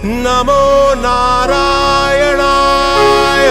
నమో నారాయణాయ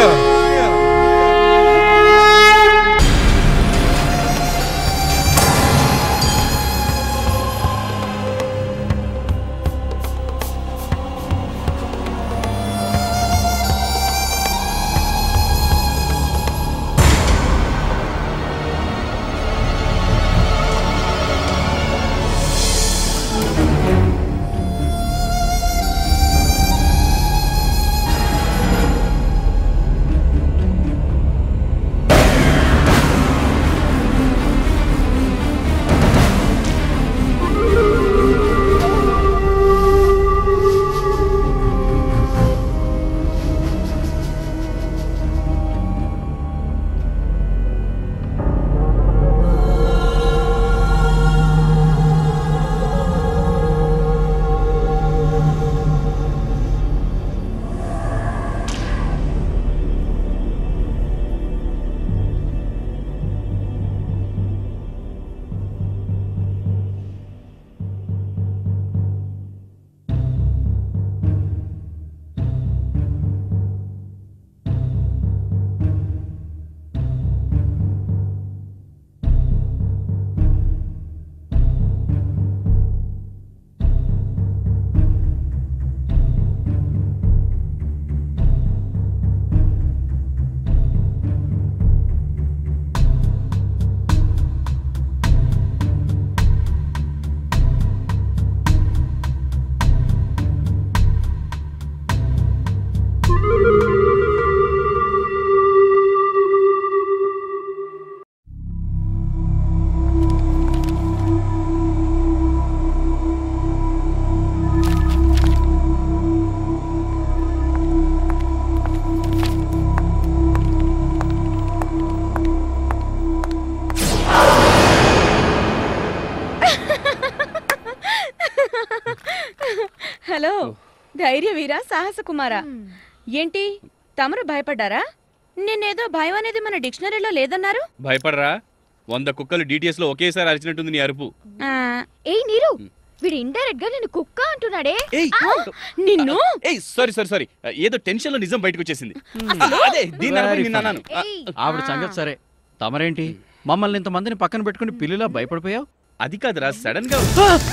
హలో ధైర్య వీర సాహస కుమారా ఏంటి తమరు భయపడ్డారా నిన్నేదో భయం అనేది మన డిక్షనరీలో లేదన్నారు భయపడరా వంద కుక్కలు డిటిఎస్ లో ఒకేసారి అరిచినట్టుంది నీ అరుపు ఆ, ఏయ్ నీరు వీడు ఇండైరెక్ట్ గా నేను కుక్క అంటున్నాడే ఏయ్ నిన్ను ఏయ్ సారీ సారీ సారీ ఏదో టెన్షన్ లో నిజం బయటకు వచ్చేసింది అదే దీని అరుపు Very నిన్న funny. అన్నాను ఆ, ఏయ్ ఆవిడ సంగతి సరే తమరేంటి మమ్మల్ని ఇంతమందిని పక్కన పెట్టుకుని పిల్లిలా భయపడిపోయావు అది కాదురా సడన్ గా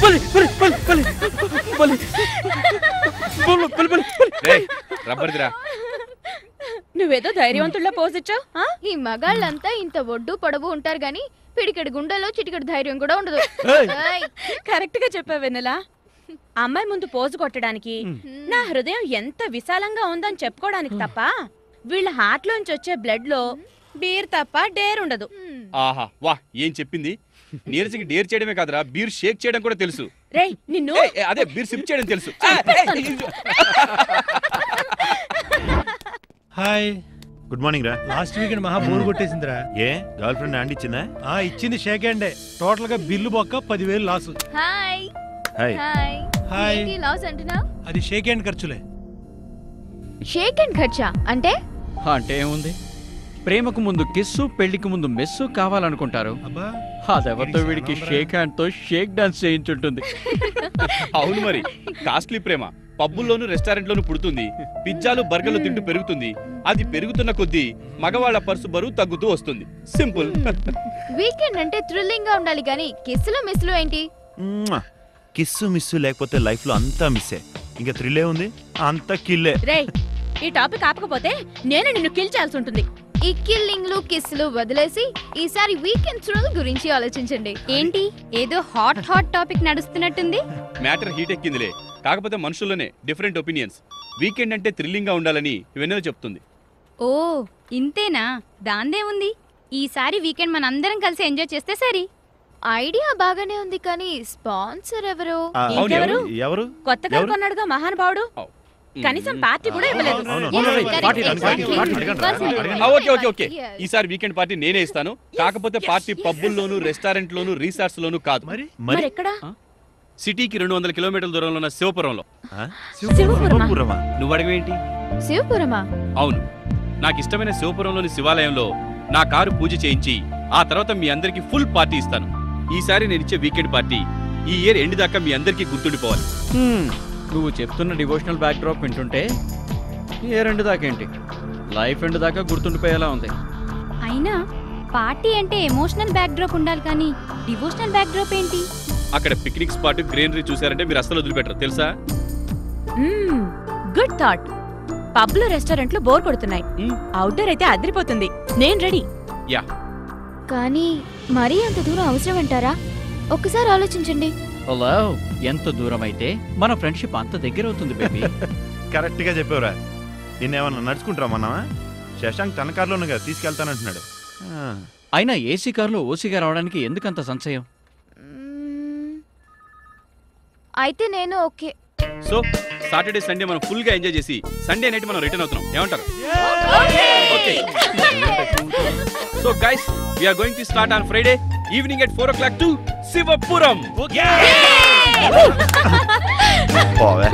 రేయ్, రబ్బర్దిరా నువ్వేదో ధైర్యవంతుల్లా పోజిచ్చావు ఈ మగాళ్ళంతా ఇంత ఒడ్డు పొడవు ఉంటారు గాని పిడికెడు గుండెలో చిటికెడు ధైర్యం కూడా ఉండదు ఏయ్, కరెక్ట్ గా చెప్పావు వెన్నెలా అమ్మాయి ముందు పోజు కొట్టడానికి నా హృదయం ఎంత విశాలంగా ఉందని చెప్పుకోవడానికి తప్ప వీళ్ళ హార్ట్ లోంచి వచ్చే బ్లడ్ లో బీర్ తప్ప డేర్ ఉండదు హ్మ్. ఆహా వా ఏం చెప్పింది నీరజకి డేర్ చేయడమే కాదురా బీర్ షేక్ చేయడం కూడా తెలుసు రేయ్ నిన్ను ఏయ్, ఏయ్, అదే బీర్ సిప్ చేయడం తెలుసు ఆ, ఏయ్, హాయ్ గుడ్ మార్నింగ్ రా లాస్ట్ వీకెండ్ మహా బోర్ కొట్టేసిందిరా ఏ గర్ల్ ఫ్రెండ్ హ్యాండ్ ఇచ్చిందా ఆ ఇచ్చింది షేక్ హ్యాండే టోటల్ గా బిల్లు బొక్క పదివేలు loss hi hi hi hi ఏంటి లాస్ అంటున్నావు అది షేక్ హ్యాండ్ ఖర్చులే షేక్ అండ్ ఖర్చా అంటే అంటే ఏముంది ప్రేమకు ముందు కిస్సు పెళ్లికి ముందు మెస్సు కావాలనుకుంటారు అబ్బా అదెవరితో వీడికి షేక్ హ్యాండ్ తో షేక్ డాన్స్ చేయించుంటుంది అవును మరి కాస్ట్లీ ప్రేమ పబ్బుల్లోను రెస్టారెంట్లోను పుడుతుంది పిజ్జాలు బర్గర్లు తింటూ పెరుగుతుంది అది పెరుగుతున్న కొద్దీ మగవాళ్ళ పర్సు బరువు తగ్గుతూ వస్తుంది సింపుల్ వీకెండ్ అంటే థ్రిల్లింగ్ గా ఉండాలి కానీ కిస్సులు మిస్సులు ఏంటి కిస్సు మిస్సు లేకపోతే లైఫ్ లో అంతా మిస్సే ఇంకా థ్రిల్లే ఉంది అంతా కిల్లే రేయ్ ఈ టాపిక్ ఆపకపోతే నేను నిన్ను కిల్ చేయాల్సి ఉంటుంది ఈ కిల్లింగ్లు కిస్సులు వదిలేసి ఈసారి వీకెండ్ థ్రిల్ గురించి ఆలోచించండి ఏంటి ఏదో హాట్ హాట్ టాపిక్ నడుస్తున్నట్టుంది మ్యాటర్ హీట్ ఎక్కిందిలే కాకపోతే మనుషుల్లోనే డిఫరెంట్ ఒపీనియన్స్ వీకెండ్ అంటే థ్రిల్లింగ్ గా ఉండాలని వెన్నెల చెప్తుంది ఓ ఇంతేనా దాందే ఉంది ఈసారి వీకెండ్ మనందరం కలిసి ఎంజాయ్ చేస్తే సరి ఐడియా బాగానే ఉంది కానీ స్పాన్సర్ ఎవరు ఆ, ఇంకెవరు? ఎవరు కొత్తగా ఎవరు? కొన్నాడుగా మహానుభావుడు కనీసం పార్టీ కూడా ఇవ్వలేదు అవును, Yes, అవును. correct, పార్టీ రండి, exactly. పార్టీ, పార్టీ అడగండి రా, Personal. అడగండి. ఆ, ఓకే ఓకే ఓకే Yes. ఈసారి వీకెండ్ పార్టీ నేనే ఇస్తాను కాకపోతే పార్టీ పబ్బుల్లోను రెస్టారెంట్ లోను రిసార్ట్స్ లోను కాదు మరి మరి మరి ఎక్కడ సిటీకి రెండు వందల కిలోమీటర్ల దూరంలో ఉన్న శివపురంలో ఆ? శివపురమా? శివపురమా? నువ్వు అడిగేంటి శివపురమా అవును నాకు ఇష్టమైన శివపురంలోని శివాలయంలో నా కారు పూజ చేయించి ఆ తర్వాత మీ అందరికి ఫుల్ పార్టీ ఇస్తాను ఈసారి నేను ఇచ్చే వీకెండ్ పార్టీ ఈ ఇయర్ ఎండ్ దాకా మీ అందరికీ గుర్తుండిపోవాలి హ్మ్, నువ్వు చెప్తున్న డివోషనల్ బ్యాక్డ్రాప్ వింటుంటే ఏ రెండు దాకేంటి లైఫ్ ఎండ్ దాకా గుర్తుండిపోయేలా ఉంది అయినా పార్టీ అంటే ఎమోషనల్ బ్యాక్డ్రాప్ ఉండాలి కానీ డివోషనల్ బ్యాక్డ్రాప్ ఏంటి అక్కడ పిక్నిక్ స్పాట్ గ్రీనరీ చూసారంటే మీరు అస్సలు వదిలిపెట్టరు తెలుసా గుడ్ థాట్ పబ్లు రెస్టారెంట్లు బోర్ కొడుతున్నాయి మ్మ్. అవుట్డోర్ అయితే అదిరిపోతుంది నేను రెడీ యా కానీ మరీ అంత దూరం అవసరం అంటారా ఒక్కసారి ఆలోచించండి హలో ఎంత దూరం అయితే మన ఫ్రెండ్షిప్ అంత దగ్గర అవుతుంది బేబీ కరెక్ట్ గా చెప్పావురా నిన్నేమన్నా నడుచుకుంటారా మన్నావా శశాంక్ తన కారులోనే కదా తీసుకెళ్తానంటున్నాడు ఆ, అయినా ఏసీ కారులో ఓసీగా రావడానికి ఎందుకంత సంశయం మ్మ్. అయితే నేను ఓకే సో సాటర్డే సండే మనం ఫుల్ గా ఎంజాయ్ చేసి సండే నైట్ మనం రిటర్న్ అవుతున్నాం ఏమంటారు okay so guys we are going to start on Friday evening at four o'clock to Shivapuram పోవే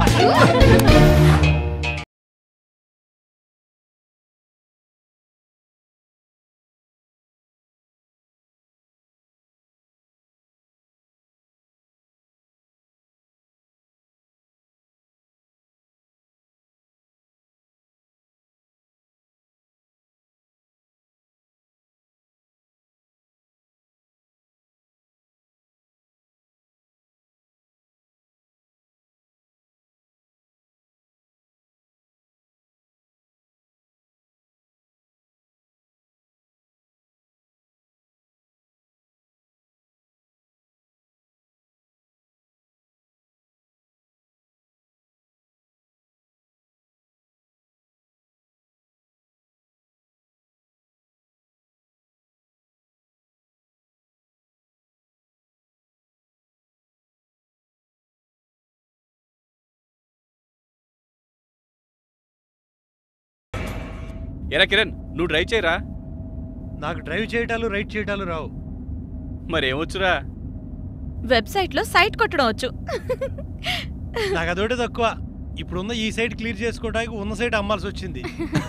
ఎరా కిరణ్ నువ్వు డ్రైవ్ చేయరా నాకు డ్రైవ్ చేయటాలు రైడ్ చేయటాలు రావు మరేమొచ్చురా వెబ్సైట్ లో సైట్ కొట్టడం వచ్చు నాకు అదొకటే తక్కువ ఇప్పుడున్న ఈ సైడ్ క్లియర్ చేసుకోవడానికి ఉన్న సైడ్ అమ్మాల్సి వచ్చింది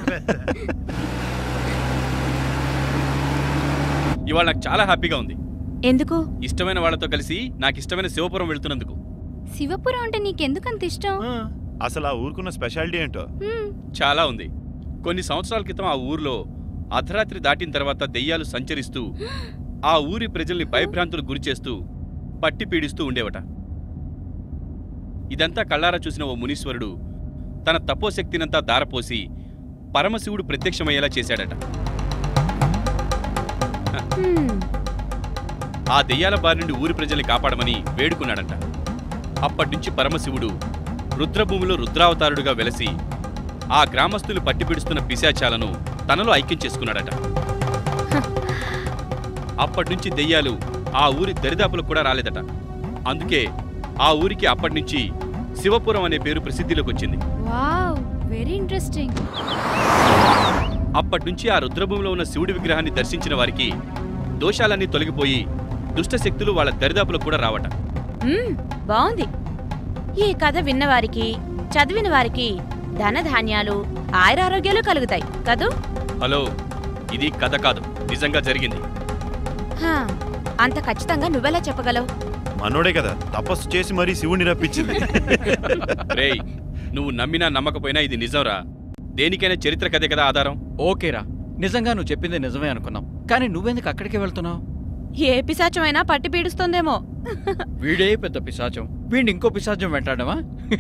ఇవాళ నాకు చాలా హ్యాపీగా ఉంది ఎందుకు ఇష్టమైన వాళ్ళతో కలిసి నాకు ఇష్టమైన శివపురం వెళ్తున్నందుకు శివపురం అంటే నీకెందుకంత ఇష్టం ఆ, అసలు ఆ ఊరుకున్న స్పెషాలిటీ ఏంటో హ్మ్, చాలా ఉంది కొన్ని సంవత్సరాల క్రితం ఆ ఊర్లో అర్ధరాత్రి దాటిన తర్వాత దెయ్యాలు సంచరిస్తూ ఆ ఊరి ప్రజల్ని భయభ్రాంతులు గురిచేస్తూ పట్టి పీడిస్తూ ఉండేవట ఇదంతా కళ్ళారా చూసిన ఓ మునీశ్వరుడు తన తపోశక్తినంతా దారపోసి పరమశివుడు ప్రత్యక్షమయ్యేలా చేశాడట హ్మ్. ఆ దెయ్యాల బారి నుండి ఊరి ప్రజల్ని కాపాడమని వేడుకున్నాడంట అప్పటినుంచి పరమశివుడు రుద్రభూమిలో రుద్రావతారుడుగా వెలసి ఆ గ్రామస్తులు పట్టిపిడుస్తున్న పిశాచాలను తనలో ఐక్యం చేసుకున్నాడట అప్పటినుంచి దెయ్యాలు ఆ ఊరి దరిదాపులకు కూడా రాలేదట అందుకే ఆ ఊరికి అప్పటినుంచి శివపురం అనే పేరు ప్రసిద్ధిలోకి వచ్చింది వావ్ వెరీ ఇంట్రెస్టింగ్ అప్పటినుంచి ఆ రుద్రభూమిలో ఉన్న శివుడి విగ్రహాన్ని దర్శించిన వారికి దోషాలన్నీ తొలగిపోయి దుష్టశక్తులు వాళ్ళ దరిదాపులకు కూడా రావట మ్మ్, బాగుంది ఈ కథ విన్నవారికి చదివిన వారికి ధనధాన్యాలు ఆయురారోగ్యాలు కలుగుతాయి కదూ హలో ఇది కథ కాదు నిజంగా జరిగింది హా, అంత ఖచ్చితంగా నువ్వెలా చెప్పగలవు మనోడే కదా తపస్సు చేసి మరీ శివుని రప్పించింది రేయ్ నువ్వు నమ్మినా నమ్మకపోయినా ఇది నిజంరా దేనికైనా చరిత్ర కథే కదా ఆధారం ఓకేరా నిజంగా నువ్వు చెప్పింది నిజమే అనుకున్నాం కానీ నువ్వెందుకు అక్కడికి వెళ్తున్నావు ఏ పిశాచమైనా పట్టి పీడుస్తోందేమో వీడే పెద్ద పిశాచం వీడిని ఇంకో పిశాచం వెంటాడమా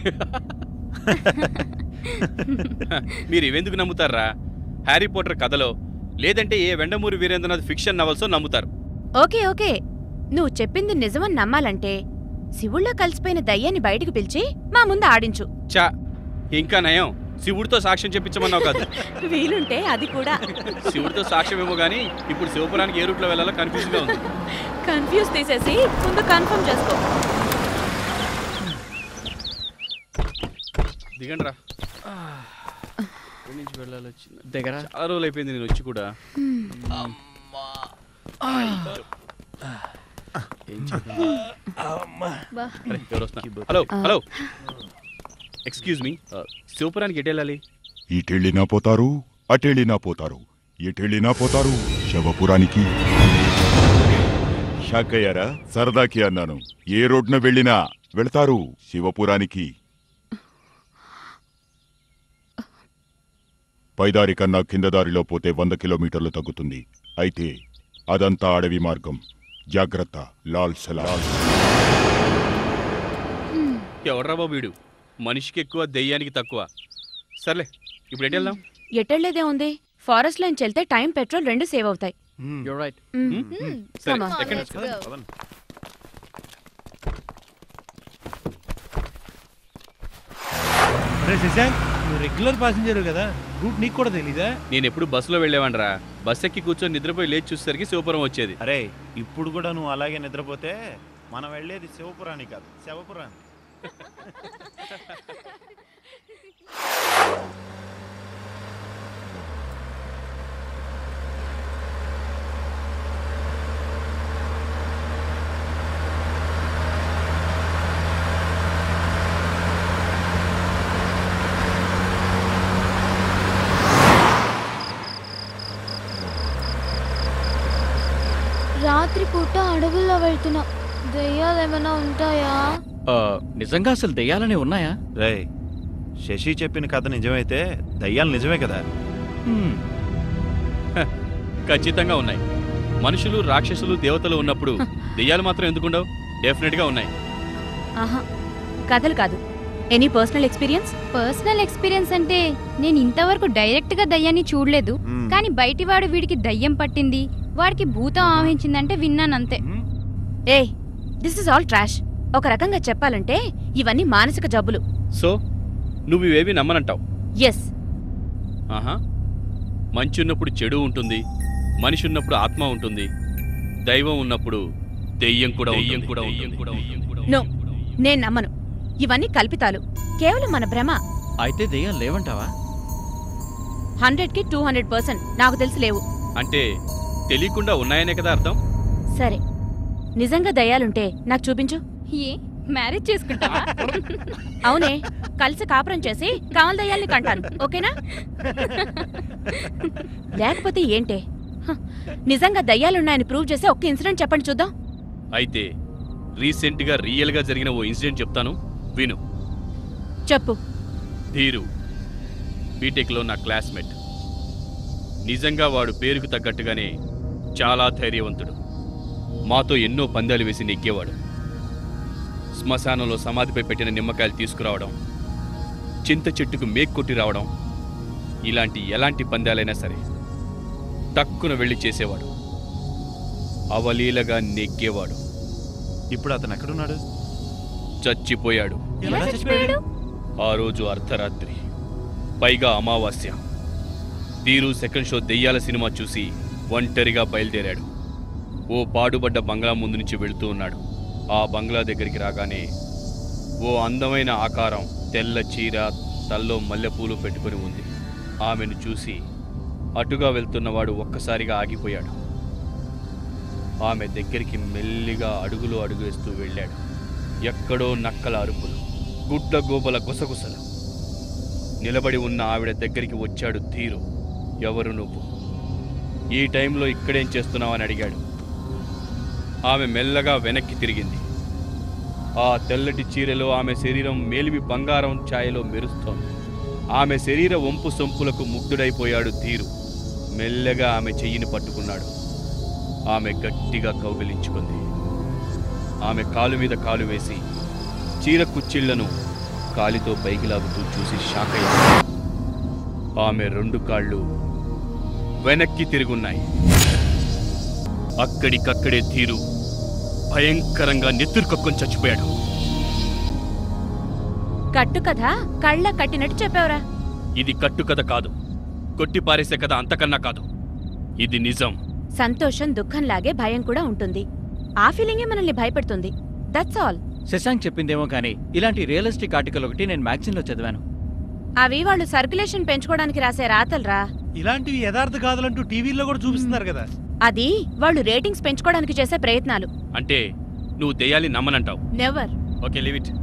మీరు ఇవెందుకు నమ్ముతారా హ్యారీ పోటర్ కథలో లేదంటే ఏ వెండమూరి వీరేంద్రనాథ్ ఫిక్షన్ నవల్సో నమ్ముతారు ఓకే ఓకే నువ్వు చెప్పింది నిజమని నమ్మాలంటే శివుళ్ళో కలిసిపోయిన దయ్యాన్ని బయటికి పిలిచి మా ముందు ఆడించు చా ఇంకా నయం శివుడితో సాక్ష్యం చెప్పించమన్నావు కాదు వీలుంటే అది కూడా శివుడితో సాక్ష్యం ఏమో గానీ ఇప్పుడు శివపురానికి ఏ రూట్లో వెళ్ళాలో కన్ఫ్యూజ్గా ఉంది కన్ఫ్యూజ్ తీసేసి ముందు కన్ఫర్మ్ చేసుకో దిగండి రా ఎక్కడి నుంచి వెళ్ళాలి వచ్చింది దగ్గర చాలా రోజులు అయిపోయింది నేను వచ్చి కూడా ఏం చేద్దాం? బా. అరే, ఎవరు వస్తున్నారు? హలో హలో ఎక్స్క్యూజ్ మీ శివపురానికి ఎటు వెళ్ళాలి ఇటెళ్ళినా పోతారు అటెళ్ళినా పోతారు ఎటెళ్ళినా పోతారు శవపురానికి షాక్ అయ్యారా సరదాకి అన్నాను ఏ రోడ్న వెళ్ళినా వెళ్తారు శివపురానికి పైదారి కన్నా కింద దారిలో పోతే వంద కిలోమీటర్లు తగ్గుతుంది అయితే అదంతా అడవి మార్గం జాగ్రత్త లాల్ సలాల్ ఎవడ్రా బాబు వీడు మనిషికి ఎక్కువ దెయ్యానికి తక్కువ సర్లే ఇప్పుడు ఎటు వెళ్దాం ఎటెళ్లేదే ఉంది ఫారెస్ట్ లైన్ వెళ్తే టైం పెట్రోల్ రెండు సేవ్ అవుతాయి యూర్ రైట్ మ్మ్. సరే Come on. ఎక్కండి Let's go. పదండి. అరే శశాంక్ నువ్వు రెగ్యులర్ ప్యాసింజర్ కదా రూట్ నీకు కూడా తెలీదా నేను ఎప్పుడు బస్సులో వెళ్ళేవాడ్రా బస్ ఎక్కి కూర్చొని నిద్రపోయి లేచి చూసేసరికి శివపురం వచ్చేది అరే ఇప్పుడు కూడా నువ్వు అలాగే నిద్రపోతే మనం వెళ్ళేది శివపురానికి కాదు శవపురానికి రాత్రి పూట అడవుల్లో వెళ్తున్నాం దెయ్యాలు ఏమైనా ఉంటాయా నిజంగా అసలు దెయ్యాలనే ఉన్నాయా రే శశి చెప్పిన కథ నిజమైతే దయ్యాలు నిజమే కదా హ్మ్. ఖచ్చితంగా ఉన్నాయి మనుషులు రాక్షసులు దేవతలు ఉన్నప్పుడు దెయ్యాలు మాత్రం ఎందుకుండవు డెఫినెట్ గా ఉన్నాయి ఆహా కథలు కాదు any personal experience personal experience అంటే నేను ఇంతవరకు డైరెక్ట్ గా దయ్యాన్ని చూడలేదు మ్మ్. కానీ బయటివాడు వీడికి దయ్యం పట్టింది వాడికి భూతం ఆవహించిందంటే విన్నానంతే ఏ దిస్ ఇస్ ఆల్ ట్రాష్ ఒక రకంగా చెప్పాలంటే ఇవన్నీ మానసిక జబ్బులు సో నువ్వు ఇవేవి నమ్మనంటావు ఎస్ ఆహా మంచి ఉన్నప్పుడు చెడు ఉంటుంది మనిషి ఉన్నప్పుడు ఆత్మ ఉంటుంది దైవం ఉన్నప్పుడు దెయ్యం కూడా దెయ్యం కూడా ఉంటుంది నో నేను నమ్మను ఇవన్నీ కల్పితాలు కేవలం మన భ్రమ అయితే దెయ్యాలు లేవంటావా హండ్రెడ్ కి టూ హండ్రెడ్ పర్సెంట్ నాకు తెలిసి లేవు అంటే తెలియకుండా ఉన్నాయనే కదా అర్థం సరే నిజంగా దయ్యాలుంటే నాకు చూపించు ఏ మ్యారేజ్ చేసుకుంటావా అవునే కలిసి కాపురం చేసి కావల దయ్యాల్ని కంటాను ఓకేనా లేకపోతే ఏంటే హ, నిజంగా దయ్యాలున్నాయని ప్రూవ్ చేసే ఒక్క ఇన్సిడెంట్ చెప్పండి చూద్దాం అయితే రీసెంట్ గా రియల్ గా జరిగిన ఓ ఇన్సిడెంట్ చెప్తాను విను చెప్పు ధీరు బీటెక్లో నా క్లాస్మేట్ నిజంగా వాడు పేరుకు తగ్గట్టుగానే చాలా ధైర్యవంతుడు మాతో ఎన్నో పందాలు వేసి నెగ్గేవాడు శ్మశానంలో సమాధిపై పెట్టిన నిమ్మకాయలు తీసుకురావడం చింత చెట్టుకు మేక్ కొట్టి రావడం ఇలాంటి ఎలాంటి పందాలైనా సరే టక్కున వెళ్ళి చేసేవాడు అవలీలగా నెగ్గేవాడు ఇప్పుడు అతను ఎక్కడున్నాడు చచ్చిపోయాడు ఎలా చచ్చిపోయాడు ఆ రోజు అర్ధరాత్రి పైగా అమావాస్య ధీరు సెకండ్ షో దెయ్యాల సినిమా చూసి ఒంటరిగా బయలుదేరాడు ఓ పాడుబడ్డ బంగ్లా ముందు నుంచి వెళుతూ ఉన్నాడు ఆ బంగ్లా దగ్గరికి రాగానే ఓ అందమైన ఆకారం తెల్ల చీర తల్లో మల్లెపూలు పెట్టుకుని ఉంది ఆమెను చూసి అటుగా వెళ్తున్నవాడు ఒక్కసారిగా ఆగిపోయాడు ఆమె దగ్గరికి మెల్లిగా అడుగులు అడుగు వేస్తూ వెళ్ళాడు ఎక్కడో నక్కల అరుపులు గుడ్ల గోబల గుసగుసలు నిలబడి ఉన్న ఆవిడ దగ్గరికి వచ్చాడు ధీరు ఎవరు నువ్వు ఈ టైంలో ఇక్కడేం చేస్తున్నావని అడిగాడు ఆమె మెల్లగా వెనక్కి తిరిగింది ఆ తెల్లటి చీరలో ఆమె శరీరం మేలిమి బంగారం ఛాయలో మెరుస్తోంది ఆమె శరీర వంపు సొంపులకు ముగ్ధుడైపోయాడు ధీరు మెల్లగా ఆమె చెయ్యిని పట్టుకున్నాడు ఆమె గట్టిగా కౌగిలించుకుంది ఆమె కాలు మీద కాలు వేసి చీర కుచ్చిళ్లను కాలితో పైకి లాగుతూ చూసి షాక్ అయ్యాడు ఆమె రెండు కాళ్ళు వెనక్కి తిరుగున్నాయి అక్కడికక్కడే తీరు భయంకరంగా నెత్తురుకొక్కుని చచ్చిపోయాడు కట్టు కథ కళ్ళ కట్టినట్టు చెప్పావురా ఇది కట్టుకథ కాదు కొట్టి పారేసే కథ అంతకన్నా కాదు ఇది నిజం సంతోషం దుఃఖంలాగే భయం కూడా ఉంటుంది ఆ ఫీలింగే మనల్ని భయపెడుతుంది దట్స్ ఆల్ శశాంక్ చెప్పిందేమో కానీ ఇలాంటి రియలిస్టిక్ ఆర్టికల్ ఒకటి నేను మ్యాగజైన్లో చదివాను అవి వాళ్ళు సర్క్యులేషన్ పెంచుకోవడానికి రాసే రాతలరా ఇలాంటివి యథార్థ కాదులంటూ టీవీలో కూడా చూపిస్తున్నారు కదా అది వాళ్ళు రేటింగ్స్ పెంచుకోవడానికి చేసే ప్రయత్నాలు అంటే నువ్వు దెయ్యాలి నమ్మనంటావు నెవర్ ఓకే లివ్ ఇట్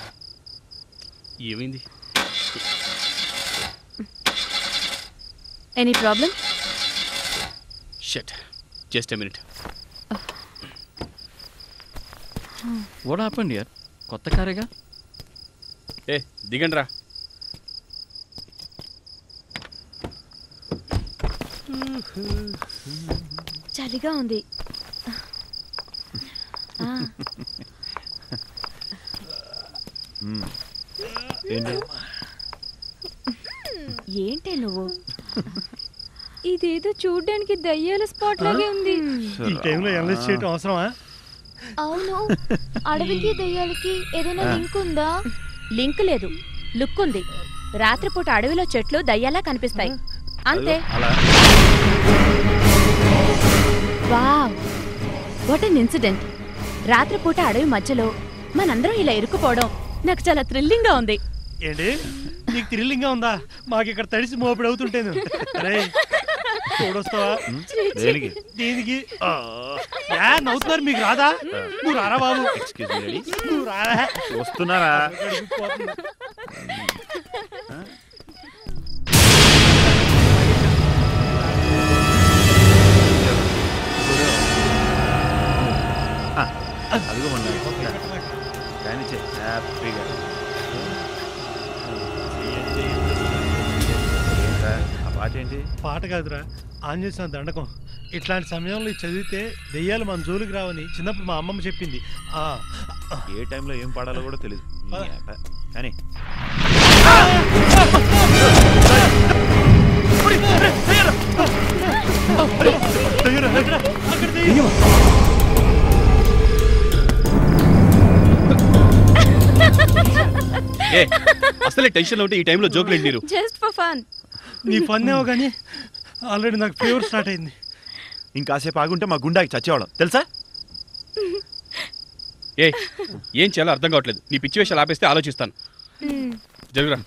ఏమైంది any problem shut just a minute what happened year కొత్త కారేగా ఏ దిగండి రా చలిగా ఉంది ఆ, ఏంటి ఏంటే నువ్వు ఇదేదో చూడ్డానికి దయ్యాల స్పాట్ లాగే ఉంది ఈ టైంలో ఎనలైజ్ చేయడం అవసరమా అవును అడవికి దెయ్యాలకి ఏదైనా లింక్ ఉందా లింక్ లేదు లుక్ ఉంది రాత్రిపూట అడవిలో చెట్లు దయ్యాలా కనిపిస్తాయి అంతే అలా వావ్ వాట్ అన్ ఇన్సిడెంట్ రాత్రిపూట అడవి మధ్యలో మనందరం ఇలా ఇరుక్కుపోవడం నాకు చాలా థ్రిల్లింగ్ గా ఉంది ఏంటి నీకు థ్రిల్లింగ్ గా ఉందా మాకు ఇక్కడ తడిసి మోపిడి అవుతుంటేను అరే చూడొస్తావా దేనికి దీనికి ఆ, ఏ, నవ్వుతున్నారు మీకు రాదా నువ్వు రారా బాబు ఎక్స్క్యూజ్ మీ లేడీ నువ్వు రారా వస్తున్నారా పోతుంది. అదిగో మొన్న కానిచ్చే హ్యాపీగా ఏంట్రా, ఆ పాట ఏంటి పాట కాదురా ఆంజనేయ దండకం ఇట్లాంటి సమయంలో ఇది చదివితే దెయ్యాలు మన జోలికి రావని చిన్నప్పుడు మా అమ్మమ్మ చెప్పింది ఆ ఏ టైంలో ఏం పాడాలో కూడా తెలియదు ఈ యాప. కానీ అక్కడ దెయ్యం. ఏ అసలే టెన్షన్లో ఉంటే ఈ టైంలో జోకులు ఏంటి మీరు జస్ట్ ఫర్ ఫన్ నీ పన్నేమో కానీ ఆల్రెడీ నాకు ఫీవర్ స్టార్ట్ అయింది ఇంకాసేపు ఆగుంటే మా గుండాకి చచ్చేవాళ్ళం తెలుసా ఏ ఏం చేయాలో అర్థం కావట్లేదు నీ పిచ్చి వేషాలు ఆపేస్తే ఆలోచిస్తాను జరుగురా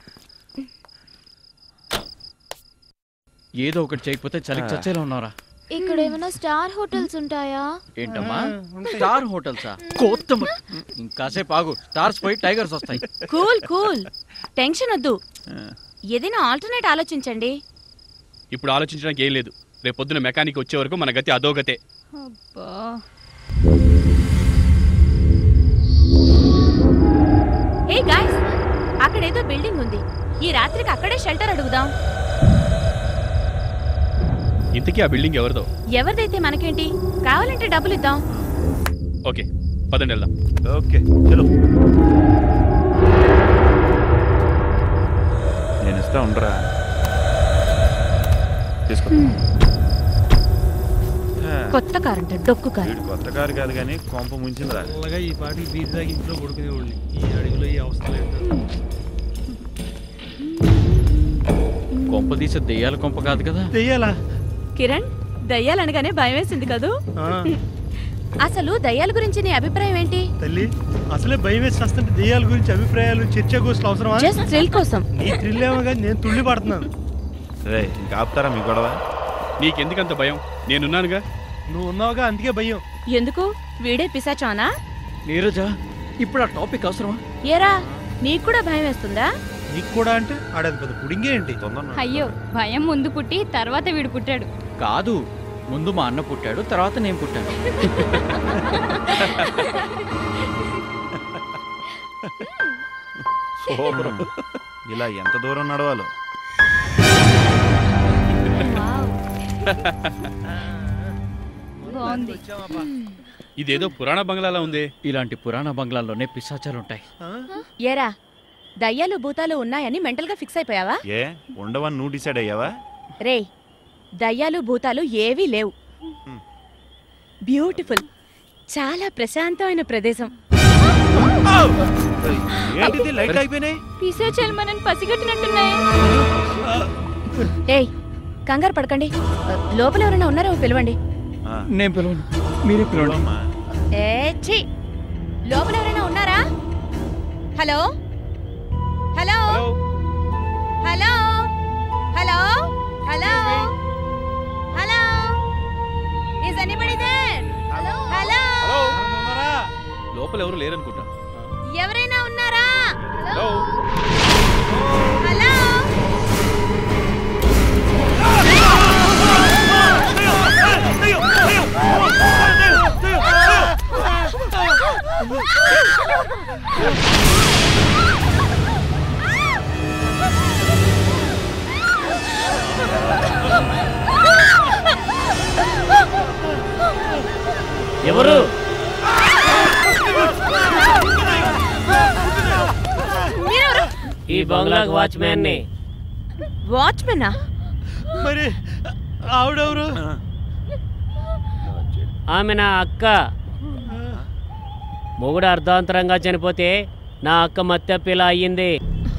ఏదో ఒకటి చేయకపోతే చలికి చచ్చేలా ఉన్నారా ఇక్కడ ఏమైనా స్టార్ హోటల్స్ ఉంటాయా ఏంటమ్మా స్టార్ హోటల్సా కొత్త ఇంకాసేపు ఆగు స్టార్స్ పోయి టైగర్స్ వస్తాయి కూల్ కూల్ టెన్షన్ వద్దు ఏదైనా ఆల్టర్నేట్ ఆలోచించండి ఇప్పుడు ఆలోచించడానికి ఏం లేదు రేపు పొద్దున మెకానిక్ వచ్చే వరకు మన గతి అదోగతే అబ్బా హే గాయ్స్ అక్కడ ఏదో బిల్డింగ్ ఉంది ఈ రాత్రికి అక్కడే షెల్టర్ అడుగుదాం ఇంతకీ ఆ బిల్డింగ్ ఎవరిదో ఎవరిదైతే మనకేంటి కావాలంటే డబ్బులు ఇద్దాం ఓకే పదండి వెళ్దాం ఓకే చలో నేను ఇస్తా ఉండరా తీసుకో ఆ, కొత్త కారు అంట డొక్కు కారు వీడు కొత్త కారు కాదు కానీ కొంప ముంచిందిరా అలాగా ఈ పాటికి బీర్ దాగి ఇంట్లో పడుకునేవాళ్ళని ఈ అడవిలో ఈ అవస్థలు ఏంటో. కొంప తీసే దెయ్యాల కొంప కాదు కదా దెయ్యాలా కిరణ్ దయ్యాలనగానే భయం వేసింది కదూ ఆ, అసలు దయ్యాల గురించి నీ అభిప్రాయం ఏంటి తల్లి అసలే భయం వేసి వస్తుంటే దెయ్యాల గురించి అభిప్రాయాలు చర్చ గోష్ఠులు అవసరమా జస్ట్ థ్రిల్ కోసం నీ థ్రిల్ ఏమో కానీ నేను తుళ్ళి పడుతున్నాను రే ఇంకా ఆపుతారా మీ గొడవ నీకెందుకంత భయం నేనున్నానుగా నువ్వు ఉన్నావుగా అందుకే భయం ఎందుకు వీడే పిశాచానా నీరజ ఇప్పుడు ఆ టాపిక్ అవసరమా ఏరా నీకు కూడా భయం వేస్తుందా నీకు కూడా అంటే ఆడది పెద్ద పుడింగే ఏంటి తొందర అయ్యో భయం ముందు పుట్టి తర్వాత వీడు పుట్టాడు కాదు ముందు మా అన్న పుట్టాడు తర్వాత నేను పుట్టాను సూపర్ ఇలా ఎంత దూరం నడవాలో బాగుంది ఇదేదో పురాణ బంగ్లాలా ఉంది ఇలాంటి పురాణ బంగ్లాల్లోనే పిశాచాలుంటాయి ఆ? ఏరా దయ్యాలు భూతాలు ఉన్నాయని మెంటల్ గా ఫిక్స్ అయిపోయావా ఏ ఉండవని నువ్వు డిసైడ్ అయ్యావా రే దయ్యాలు భూతాలు ఏవీ లేవు హ్మ్. బ్యూటిఫుల్ చాలా ప్రశాంతమైన ప్రదేశం ఏంటిది లైట్ అయిపోయినాయి పిశాచాలు మనని పసిగట్టినట్టున్నాయి ఏయ్ కంగారు పడకండి లోపల ఎవరైనా ఉన్నారో పిలవండి ఆ, నేను పిలవను మీరే పిలవండి చూడమ్మా. ఏ ఛీ లోపల ఎవరైనా ఉన్నారా hello hello hello hello hello hello is anybody there hello hello ఉన్నారా? లోపల ఎవరు లేరనుకుంటా ఎవరైనా ఉన్నారా హలో హలో ఎవరు మీరెవరు ఈ బంగ్లాకి వాచ్మ్యాన్ ని వాచ్మెనా మరి ఆవిడెవరు ఆమె నా అక్క మొగుడు అర్ధాంతరంగా చనిపోతే నా అక్క మత్తెప్పిలా అయ్యింది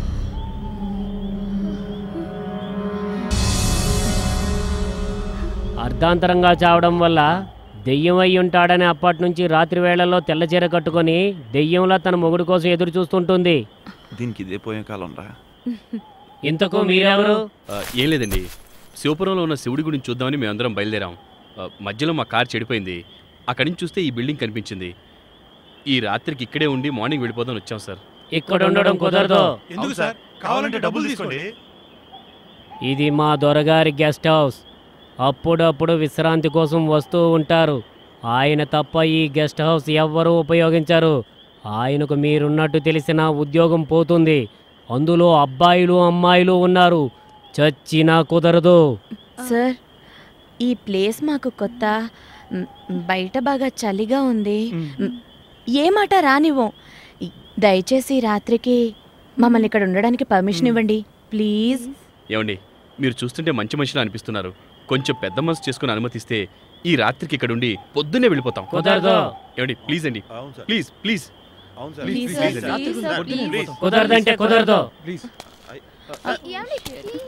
అర్ధాంతరంగా చావడం వల్ల దెయ్యం అయి ఉంటాడని అప్పటి నుంచి రాత్రి వేళల్లో తెల్లచీర కట్టుకొని దెయ్యంలా తన మొగుడు కోసం ఎదురు చూస్తుంటుంది దీనికి ఇదే పోయే కాలం రా ఇంతకు మీరెవరు ఆ, ఏం లేదండి శివపురంలో ఉన్న శివుడి గురించి చూద్దామని మేమందరం బయలుదేరాం ఆ, మధ్యలో మా కార్ చెడిపోయింది అక్కడి నుంచి చూస్తే ఈ బిల్డింగ్ కనిపించింది ఈ రాత్రికి ఇక్కడే ఉండి మార్నింగ్ వెళ్ళిపోదాం వచ్చాం సార్ ఇక్కడ ఉండడం కుదరదు ఎందుకు సార్ కావాలంటే డబ్బులు తీసుకోండి ఇది మా దొరగారి గెస్ట్ హౌస్ అప్పుడప్పుడు విశ్రాంతి కోసం వస్తూ ఉంటారు ఆయన తప్ప ఈ గెస్ట్ హౌస్ ఎవ్వరూ ఉపయోగించరు ఆయనకు మీరున్నట్టు తెలిసిన ఉద్యోగం పోతుంది అందులో అబ్బాయిలు అమ్మాయిలు ఉన్నారు చచ్చినా కుదరదు సార్ ఈ ప్లేస్ మాకు కొత్త మ్, బయట బాగా చలిగా ఉంది మ్, ఏ మాట రానివ్వం ఈ- దయచేసి ఈ రాత్రికి మమ్మల్ని ఇక్కడ ఉండడానికి పర్మిషన్ ఇవ్వండి ప్లీజ్ ఏమండి మీరు చూస్తుంటే మంచి మనిషిలా అనిపిస్తున్నారు కొంచెం పెద్ద మనసు చేసుకుని అనుమతిస్తే ఈ రాత్రికి ఇక్కడ ఉండి పొద్దున్నే వెళ్ళిపోతాం కుదరదు ఏమండి ప్లీజ్ అండి అవును సార్ ప్లీజ్ ప్లీజ్ అవును sir please please, sir please, please sir please కుదరదంటే కుదరదు ప్లీజ్ ఏమండి ప్లీజ్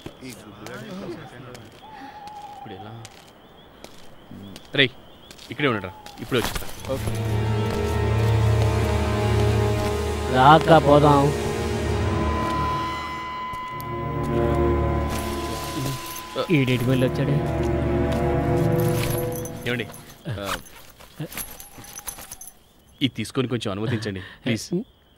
ఇప్పుడు ఎలా రేయ్ ఇక్కడే ఉండరా ఇప్పుడే వచ్చేస్తా రాక పోదాం ఈడేటి వెళ్ళి వచ్చాడే ఏమండి ఆ, ఇది తీసుకొని కొంచెం అనుమతించండి ప్లీజ్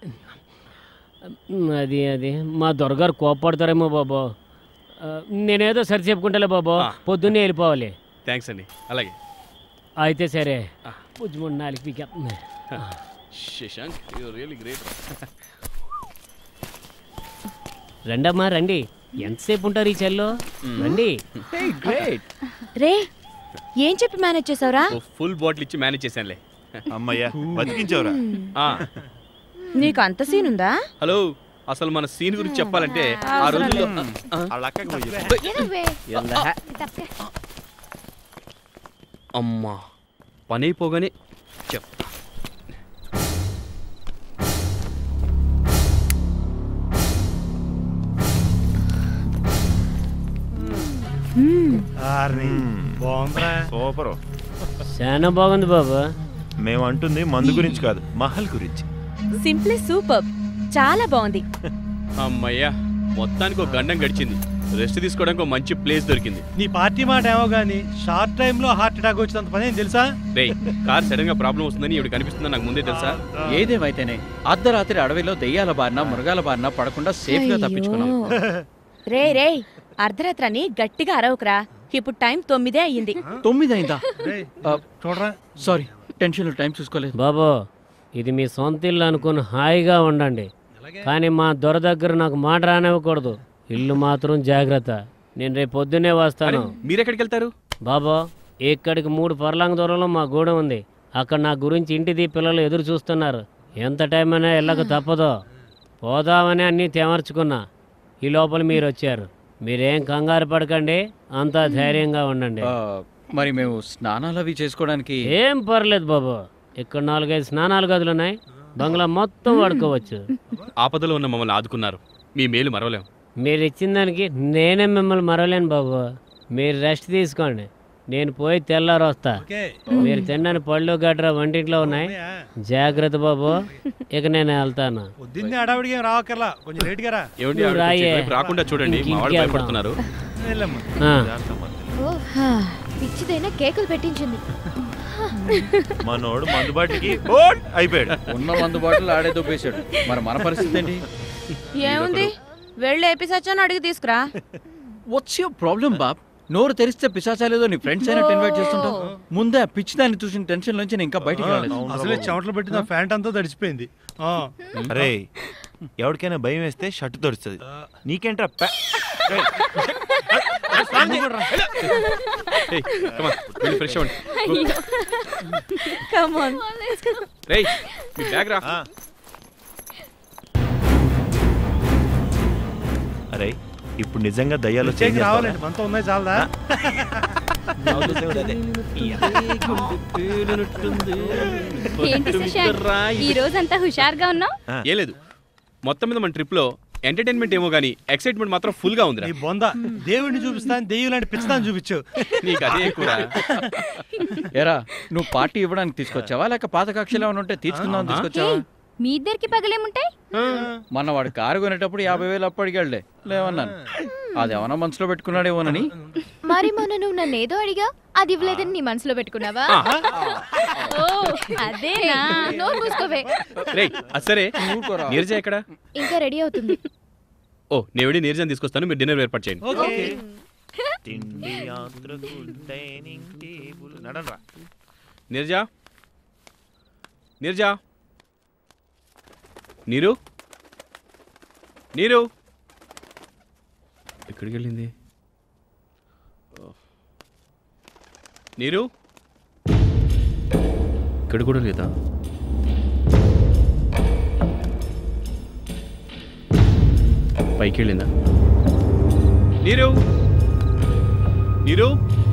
అది అది మా దొరగారు కోప్పడతారేమో బాబు ఆ, నేనేదో సరి చెప్పుకుంటాలే బాబు ఆ. పొద్దున్నే వెళ్ళిపోవాలి థ్యాంక్స్ అండి అలాగే అయితే సరే ఆ. పుజ్జుమూడు నాలుగు పీక శశాంక్ యూ రియల్లీ గ్రేట్ రండమ్మా రండి ఎంతసేపు ఉంటారు ఈ చెల్లో రండి రే ఏం చెప్పి మేనేజ్ చేసావురా ఓ ఫుల్ బాటిల్ ఇచ్చి మేనేజ్ చేశానులే అమ్మయ్యా బతికించవరా ఆ, నీకు అంత సీన్ ఉందా హలో అసలు మన సీన్ గురించి చెప్పాలంటే ఆ రోజుల్లో ఆ, వాళ్ళ అక్కకి పోయి చెప్పు. ఏనువే తప్పే అమ్మా పని అయిపోగానే చెప్తా ఆర్ని బాగుందిరా సూపర్ చాలా బాగుంది బాబు మేము అంటుంది మందు గురించి కాదు మహల్ గురించి సింప్లీ సూపర్ చాలా బాగుంది అమ్మయ్యా మొత్తానికి ఒక గండం గడిచింది రెస్ట్ తీసుకోవడానికి ఒక మంచి ప్లేస్ దొరికింది నీ పార్టీ మాట ఏమో గానీ షార్ట్ టైమ్ లో హార్ట్ అటాక్ వచ్చినంత పని ఏం తెలుసా రేయ్ కార్ సడన్ గా ప్రాబ్లం వస్తుందని ఇవి కనిపిస్తుందని నాకు ముందే తెలుసా ఏదేమైతేనే అర్ధరాత్రి అడవిలో దెయ్యాల బారిన మృగాల బారిన పడకుండా సేఫ్ గా తప్పించుకున్నాం రే రే అర్ధరాత్రని గట్టిగా అరవకురా ఇప్పుడు టైం తొమ్మిదే అయ్యింది తొమ్మిది అయిందా రేయ్, ఆ, చూడరా సారీ టెన్షన్లో టైం చూసుకోలేదు బాబు ఇది మీ సొంత ఇల్లు అనుకుని హాయిగా ఉండండి కానీ మా దొర దగ్గర నాకు మాట రానివ్వకూడదు ఇల్లు మాత్రం జాగ్రత్త నేను రేపు పొద్దున్నే వస్తాను మీరెక్కడికి వెళ్తారు బాబు ఇక్కడికి మూడు పర్లాంగ దూరంలో మా గూడెం ఉంది అక్కడ నా గురించి ఇంటిది పిల్లలు ఎదురు చూస్తున్నారు ఎంత టైం అయినా వెళ్ళక తప్పదు పోదామని అన్నీ తెమర్చుకున్నా ఈ లోపల మీరు వచ్చారు మీరేం కంగారు పడకండి అంతా ధైర్యంగా ఉండండి ఆ, మరి మేము స్నానాలు అవి చేసుకోవడానికి ఏం పర్లేదు బాబు ఇక్కడ నాలుగైదు స్నానాలు గదులు ఉన్నాయి బంగ్లా మొత్తం వాడుకోవచ్చు ఆపదలో ఉన్న మమ్మల్ని ఆదుకున్నారు మీ మేలు మరవలేం మీరు ఇచ్చిన దానికి నేనే మిమ్మల్ని మరవలేను బాబు మీరు రెస్ట్ తీసుకోండి నేను పోయి తెల్లారు వస్తా ఓకే మీరు తినని పళ్ళు గట్రా వంటింట్లో ఉన్నాయి జాగ్రత్త బాబు ఇక నేను వెళ్తాను పొద్దున్నే అడావిడికి ఏం రావక్కర్లా కొంచెం లేట్ గా రా ఏమండి నువ్వు ఆవిడ కొంచెం రాయే. ఇటువైపు రాకుండా చూడండి మా వాళ్ళు ఇంటికి భయపడుతున్నారు వెళ్ళమ్మా ఆ, ఓ పిచ్చిదైనా కేకులు పెట్టించింది మనోడు మందుబాటికి ఓట్ అయిపోయాడు ఉన్న మందు బాటిల్ ఆడే దొబ్బేశాడు మరి మన పరిస్థితి ఏంటి ఏముంది వెళ్ళి ఎపిసోడ్ అడిగి తీసుకురా వాట్స్ యువర్ ప్రాబ్లం బాబ్ నోరు తెరిస్తే పిశాచాలేదో నీ ఫ్రెండ్స్ అయినట్టు ఇన్వైట్ చేస్తుంటావు ముందే ఆ పిచ్చి దాన్ని చూసిన టెన్షన్ నుంచి నేను ఇంకా బయటికి రాలేదు అసలే చెమటలు పెట్టిన ప్యాంట్ అంతా తడిచిపోయింది ఆ, అరే ఎవరికైనా భయం వేస్తే షర్ట్ దొరుకుతుంది నీకేంట్రా ప్యా- ఏయ్, ఏయ్, come on, వెళ్ళి ఫ్రెష్ అవ్వండి Go. కమాన్ రేయ్ మీ బ్యాగ్ రా ఆ. అరే ఇప్పుడు నిజంగా దయ్యాలు వచ్చేకి చేంజ్ రావాలండి మనతో ఉన్నాయి చాలదా ఏంటి శశాంక్ ఈ రోజంతా హుషారుగా ఉన్నావు ఏ లేదు మొత్తం మీద మన ట్రిప్ లో ఎంటర్టైన్మెంట్ ఏమో గానీ ఎక్సైట్మెంట్ మాత్రం ఫుల్ గా ఉందిరా నీ బొంద దేవుడిని చూపిస్తాను దెయ్యం లాంటి పిచ్చదాన్ని చూపించు నీకు అదే ఎక్కువ ఎరా నువ్వు పార్టీ ఇవ్వడానికి తీసుకొచ్చావా లేక పాత కక్షలు ఏమైనా ఉంటే తీర్చుకుందామని తీసుకొచ్చావా ఏయ్, మీ ఇద్దరికి పగలేముంటాయి మొన్న వాడు కారు కొనేటప్పుడు యాభై వేలు అప్పు అడిగాడులే లేవన్నాను అది ఏమన్నా మనసులో పెట్టుకున్నాడేమోనని మరి మొన్న నువ్వు నన్ను ఏదో అడిగా అది ఇవ్వలేదని నీ మనసులో పెట్టుకున్నావా ఓ అదేనా నోరు మూసుకోవే రేయ్ అది సరే ఊరుకోరా. నీరజ ఎక్కడ ఇంకా రెడీ అవుతుంది ఓ నేను వెళ్ళి నీరజని తీసుకొస్తాను మీరు డిన్నర్ ఏర్పాటు చేయండి ఓకే తిండి యాత్రకు డైనింగ్ టేబుల్ నడనరా నీరజ నీరజ నీరు నీరు ఎక్కడికి వెళ్ళింది ఓ. నీరు ఇక్కడ కూడా లేదా పైకి వెళ్ళిందా నీరు నీరు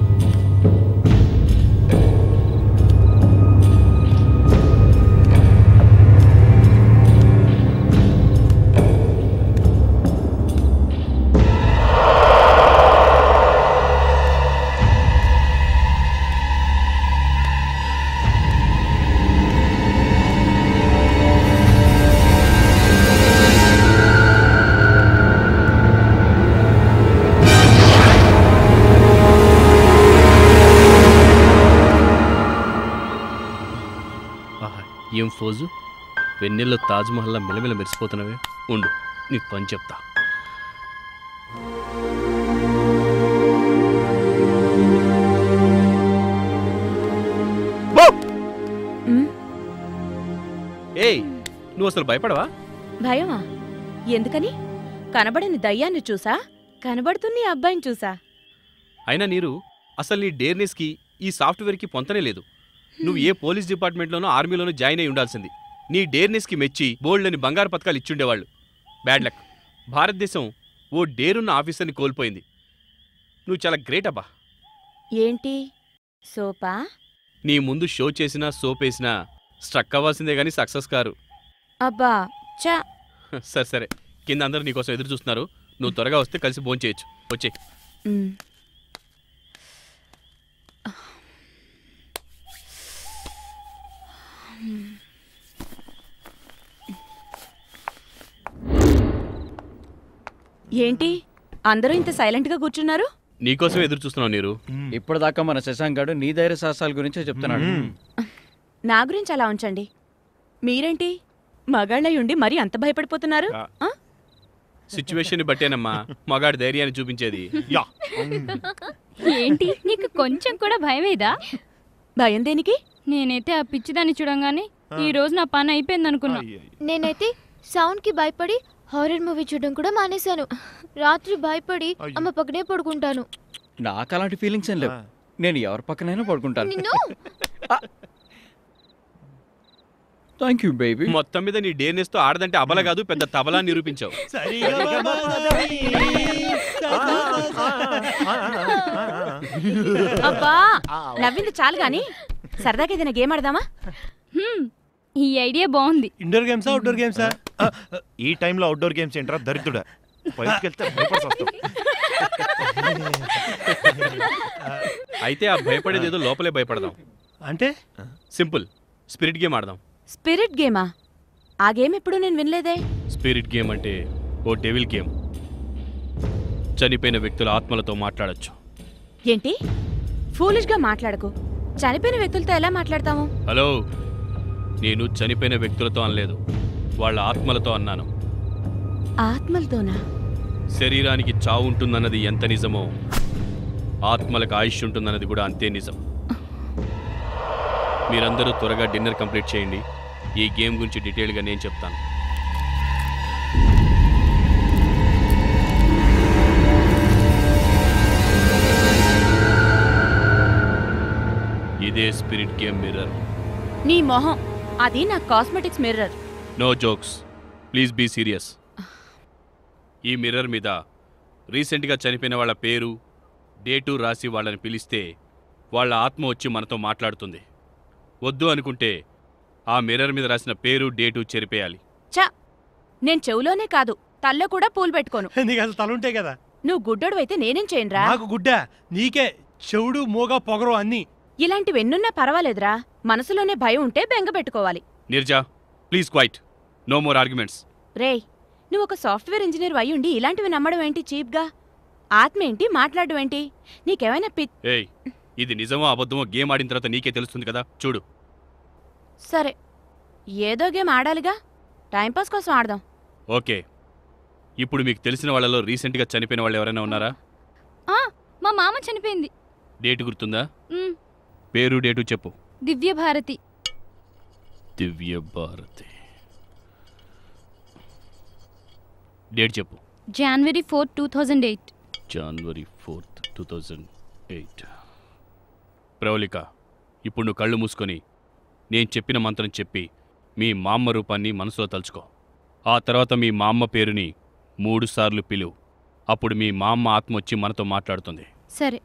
ఆహా, ఏం ఫోజు వెన్నెల్లో తాజ్మహల్లా మెలమెల మెరిసిపోతున్నవే ఉండు నీకు పని చెప్తా మ్, ఏయ్ నువ్వు అసలు భయపడవా భయమా ఎందుకని కనబడని దయ్యాన్ని చూసా కనబడుతున్న ఈ అబ్బాయిని చూసా అయినా నీరు అసలు నీ డేర్నెస్కి ఈ సాఫ్ట్వేర్కి పొంతనే లేదు నువ్వు ఏ పోలీస్ డిపార్ట్మెంట్లోనో ఆర్మీలోనో జాయిన్ అయి ఉండాల్సింది నీ డేర్నెస్కి మెచ్చి బోల్డ్ని బంగారు పథకాలు ఇచ్చుండేవాళ్ళు బ్యాడ్ లక్ భారతదేశం ఓ డేరున్న ఆఫీసర్ని కోల్పోయింది నువ్వు చాలా గ్రేట్ అబ్బా ఏంటి సోపా నీ ముందు షో చేసినా సోపేసినా స్ట్రక్ అవ్వాల్సిందే కానీ సక్సెస్ కారు అబ్బా చా సరే సరే కింద అందరూ నీకోసం ఎదురు చూస్తున్నారు నువ్వు త్వరగా వస్తే కలిసి భోంచేయచ్చు వచ్చే మ్. ఏంటి అందరూ ఇంత సైలెంట్గా కూర్చున్నారు నీకోసం ఎదురు చూస్తున్నావు నీరు ఇప్పటిదాకా మన శశాంక్ గాడు నీ ధైర్య సాహసాల గురించే చెప్తున్నాడు నా గురించి అలా ఉంచండి మీరేంటి మగాళ్ళై ఉండి మరీ అంత భయపడిపోతున్నారు ఆ? సిచ్యువేషన్ బట్టేనమ్మా మగాడి ధైర్యాన్ని చూపించేది యా ఏంటి నీకు కొంచెం కూడా భయమేదా భయం దేనికి నేనైతే ఆ పిచ్చిదాన్ని చూడంగానే ఈ రోజు నా పని అయిపోయింది అనుకున్నా నేనైతే సౌండ్ కి భయపడి హారర్ మూవీ చూడడం కూడా మానేశాను రాత్రి భయపడి అమ్మ పక్కనే పడుకుంటాను నాకు అలాంటి ఫీలింగ్స్ ఏం లేవు నేను ఎవరి పక్కనైనా పడుకుంటాను నిన్ను థ్యాంక్ యూ బేబీ మొత్తం మీద నీ డేర్నెస్ తో ఆడదంటే అబల కాదు పెద్ద తబలా నిరూపించావు అబ్బా నవ్వింది చాలు గాని సరదాగా ఏదైనా గేమ్ ఆడదామా హ్మ్, ఈ ఐడియా బాగుంది ఇండోర్ గేమ్సా అవుట్డోర్ గేమ్సా ఈ టైంలో అవుట్డోర్ గేమ్స్ ఏంట్రా దరిద్రుడా బయటికి వెళ్తే భయపడి వస్తాం అయితే ఆ భయపడేది ఏదో లోపలే భయపడదాం అంటే సింపుల్ స్పిరిట్ గేమ్ ఆడదాం స్పిరిట్ గేమా ఆ గేమ్ ఎప్పుడు నేను వినలేదే స్పిరిట్ గేమ్ అంటే ఓ డెవిల్ గేమ్ చనిపోయిన వ్యక్తుల ఆత్మలతో మాట్లాడొచ్చు ఏంటి ఫూలిష్గా మాట్లాడకు చనిపోయిన వ్యక్తులతో ఎలా మాట్లాడతాము హలో నేను చనిపోయిన వ్యక్తులతో అనలేదు వాళ్ళ ఆత్మలతో అన్నాను ఆత్మలతోనా శరీరానికి చావు ఉంటుందన్నది ఎంత నిజమో ఆత్మలకు ఆయుష్ ఉంటుందన్నది కూడా అంతే నిజం మీరందరూ త్వరగా డిన్నర్ కంప్లీట్ చేయండి ఈ గేమ్ గురించి డీటెయిల్గా నేను చెప్తాను స్పిరిట్ గేమ్ మిర్రర్ నీ మొహం అది నా cosmetics mirror no jokes please be serious ఈ మిర్రర్ మీద రీసెంట్గా చనిపోయిన వాళ్ళ పేరు డేటు రాసి వాళ్ళని పిలిస్తే వాళ్ళ ఆత్మ వచ్చి మనతో మాట్లాడుతుంది వద్దు అనుకుంటే ఆ మిర్రర్ మీద రాసిన పేరు డేటు చెరిపేయాలి చ నేను చెవులోనే కాదు తల్లో కూడా పూలు పెట్టుకోను నీకు అసలు తలుంటే కదా నువ్వు గుడ్డోడు అయితే నేనేం చేయనురా నాకు గుడ్డ నీకే చెవుడు మూగ పొగరు అన్ని ఇలాంటివెన్నున్నా పర్వాలేదురా మనసులోనే భయం ఉంటే బెంగ పెట్టుకోవాలి Nirja please quiet no more arguments రేయ్ నువ్వు ఒక సాఫ్ట్వేర్ ఇంజనీర్ అయి ఉండి ఇలాంటివి నమ్మడం ఏంటి చీప్గా ఆత్మ ఏంటి మాట్లాడడం ఏంటి నీకేమైనా పి ఏయ్ ఇది నిజమో అబద్ధమో గేమ్ ఆడిన తర్వాత నీకే తెలుస్తుంది కదా చూడు సరే ఏదో గేమ్ ఆడాలిగా టైంపాస్ కోసం ఆడదాం ఓకే ఇప్పుడు మీకు తెలిసిన వాళ్ళలో రీసెంట్గా చనిపోయిన వాళ్ళు ఎవరైనా ఉన్నారా ఆ, మా మామ చనిపోయింది డేటు గుర్తుందా మ్, పేరు డేటు చెప్పు దివ్య భారతి దివ్య భారతి డేట్ చెప్పు జనవరి ఫోర్ టూ థౌజండ్ ఎయిట్ జనవరి fourth two thousand eight Pravalika ఇప్పుడు నువ్వు కళ్ళు మూసుకొని నేను చెప్పిన మంత్రం చెప్పి మీ మామ్మ రూపాన్ని మనసులో తలుచుకో ఆ తర్వాత మీ మామ్మ పేరుని మూడు సార్లు పిలువు అప్పుడు మీ మామ్మ ఆత్మ వచ్చి మనతో మాట్లాడుతుంది సరే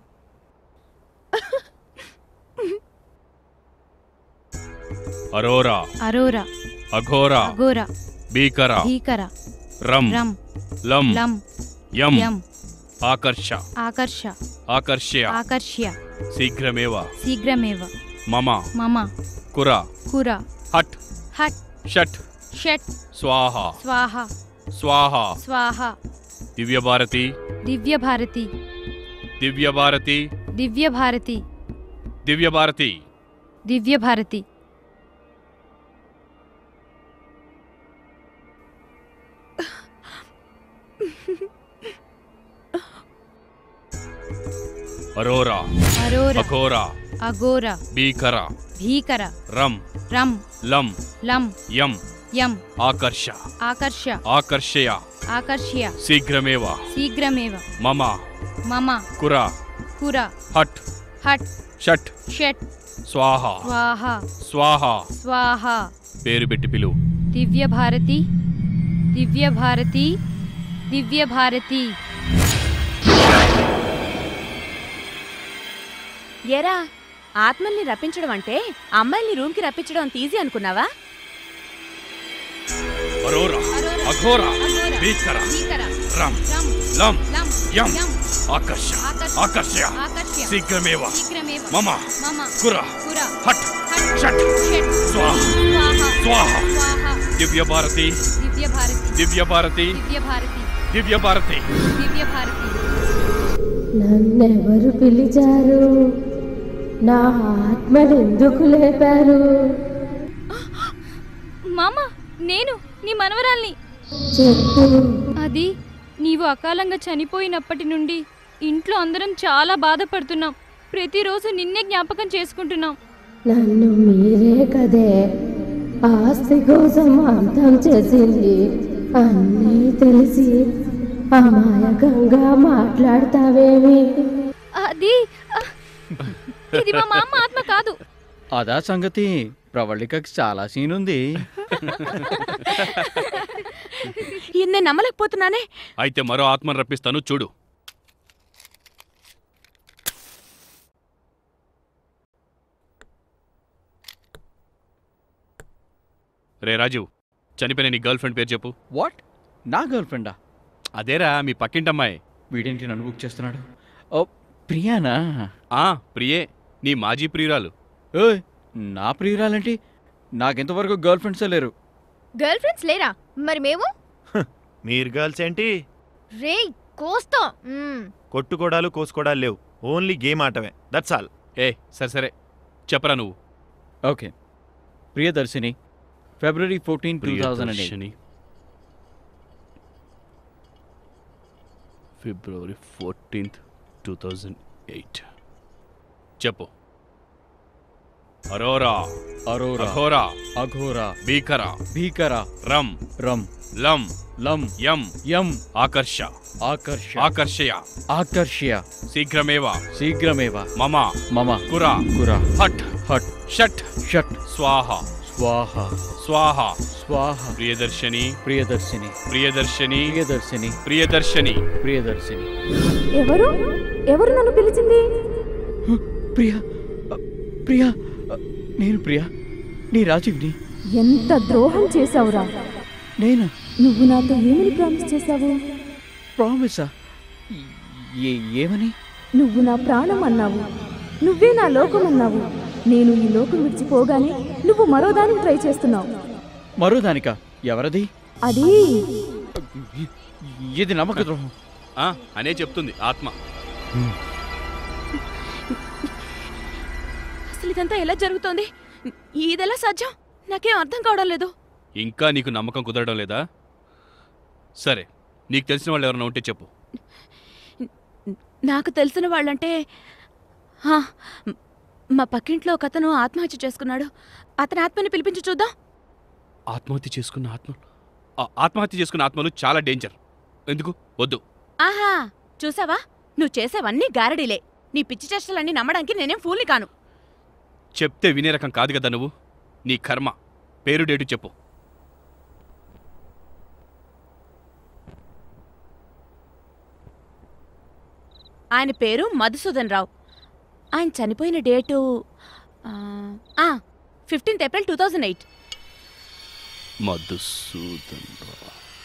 అరోరా అరోరా అఘోరా అఘోరా భీకర భీకర రమ్ రమ్ లం లం యం యం ఆకర్ష ఆకర్ష ఆకర్ష్య ఆకర్ష్య శీఘ్రమేవ శీఘ్రమేవ మమ మమ కుర కుర హట్ హట్ షట్ షట్ స్వాహ స్వాహ స్వాహ స్వాహ దివ్యభారతి దివ్య భారతి దివ్యభారతి దివ్య భారతి దివ్యభారతి దివ్య భారతి అరోరా అరోర అఘోర అఘోర భీకర భీకర రమ్ రమ్ లం లం యం యం ఆకర్ష ఆకర్ష ఆకర్షయ ఆకర్ష్య శీఘ్రమేవ శీఘ్రమేవ మమ మమ కుర కుర హట్ హట్ షట్ షట్ స్వాహ స్వాహ స్వాహ స్వాహ పేరు పెట్టి పిలువు దివ్య భారతి దివ్య భారతి దివ్య భారతి ఏరా ఆత్మల్ని రప్పించడం అంటే అమ్మాయిల్ని రూమ్కి రప్పించడం అంత ఈజీ అనుకున్నావా అరోరా అఘోర భీకర రమ్ లం యం ఆకర్ష ఆకర్షయ శీఘ్రమేవ మమ కుర హట్ షట్ స్వాహ స్వాహ దివ్యభారతి దివ్య భారతి దివ్యభారతి దివ్య భారతి దివ్యభారతి దివ్య భారతి నన్నెవరు పిలిచారు నా ఆత్మనెందుకు లేపారు మామ నేను నీ మనవరాల్ని చెప్పు అది నీవు అకాలంగా చనిపోయినప్పటి నుండి ఇంట్లో అందరం చాలా బాధపడుతున్నాం ప్రతిరోజు నిన్నే జ్ఞాపకం చేసుకుంటున్నాం నన్ను మీరే కదే ఆస్తి కోసం అంతం చేసింది అన్నీ తెలిసి అమాయకంగా మాట్లాడతావేమి అది ఆ, ఇది మా మామ ఆత్మ కాదు అదా సంగతి ప్రవళికకి చాలా సీన్ ఉంది ఇది నేను నమ్మలేకపోతున్నానే అయితే మరో ఆత్మను రప్పిస్తాను చూడు రే రాజు చనిపోయిన నీ గర్ల్ ఫ్రెండ్ పేరు చెప్పు వాట్ నా గర్ల్ ఫ్రెండా అదేరా మీ పక్కింటమ్మాయి వీడేంటి నన్ను బుక్ చేస్తున్నాడు ఓ ప్రియానా ఆ ప్రియే నీ మాజీ ప్రియురాలు ఓయ్ నా ప్రియురాలేంటి నాకెంతవరకు గర్ల్ ఫ్రెండ్సే లేరు గర్ల్ ఫ్రెండ్స్ లేరా మరి మేము మీరు గర్ల్స్ ఏంటి రే కోస్తాం కొట్టుకోడాలు కోసుకోడాలు లేవు ఓన్లీ గేమ్ ఆటమే దట్స్ ఆల్ ఏ సరే సరే చెప్పరా నువ్వు ఓకే ప్రియదర్శిని ఫిబ్రవరి fourteen two thousand and eight Priyadarshini ఫిబ్రవరి ఫోర్టీన్త్ టూ థౌజండ్ ఎయిట్ చెప్పు అరోరా అరోరా అఘోరా అఘోరా భీకర భీకర రమ్ రమ్ లం లం యం యం ఆకర్ష ఆకర్ష ఆకర్షయ ఆకర్ష్య శీఘ్రమేవ శీఘ్రమేవ మమ మమ కుర కుర హట్ హట్ షట్ షట్ స్వాహ స్వాహ స్వాహ స్వాహ ప్రియదర్శిని ప్రియదర్శిని ప్రియదర్శిని ప్రియదర్శిని ప్రియదర్శిని ప్రియదర్శిని ఎవరు ఎవరు నన్ను పిలిచింది ప్రియా ప్రియా నేను ప్రియా నీ రాజీవ్ని ఎంత ద్రోహం చేశావురా నేను నువ్వు నాతో ఏమని ప్రామిస్ చేశావు ప్రామిసా ఏ ఏమని నువ్వు నా ప్రాణం అన్నావు నువ్వే నా లోకం అన్నావు నేను ఈ లోకం విడిచిపోగానే నువ్వు మరో దానికి ట్రై చేస్తున్నావు మరో దానిక ఎవరది అది ఇది నమ్మక ద్రోహం ఆ, అనే చెప్తుంది ఆత్మ అసలు ఇదంతా ఎలా జరుగుతోంది ఇదెలా సాధ్యం నాకేం అర్థం కావడం లేదు ఇంకా నీకు నమ్మకం కుదరడం లేదా సరే నీకు తెలిసిన వాళ్ళు ఎవరైనా ఉంటే చెప్పు నాకు తెలిసిన వాళ్ళంటే హా, మ్, మా పక్కింట్లో ఒక అతను ఆత్మహత్య చేసుకున్నాడు అతని ఆత్మని పిలిపించి చూద్దాం ఆత్మహత్య చేసుకున్న ఆత్మలు ఆ, ఆత్మహత్య చేసుకున్న ఆత్మలు చాలా డేంజర్ ఎందుకు వద్దు ఆహా చూసావా నువ్వు చేసేవన్నీ గారడీలే నీ పిచ్చి చేష్టలన్నీ నమ్మడానికి నేనేం ఫూల్ని కాను చెప్తే వినే రకం కాదు కదా నువ్వు నీ కర్మ పేరు డేటు చెప్పు ఆయన పేరు మధుసూదన్ రావు ఆయన చనిపోయిన date fifteenth April two thousand eight Madhusudan Rao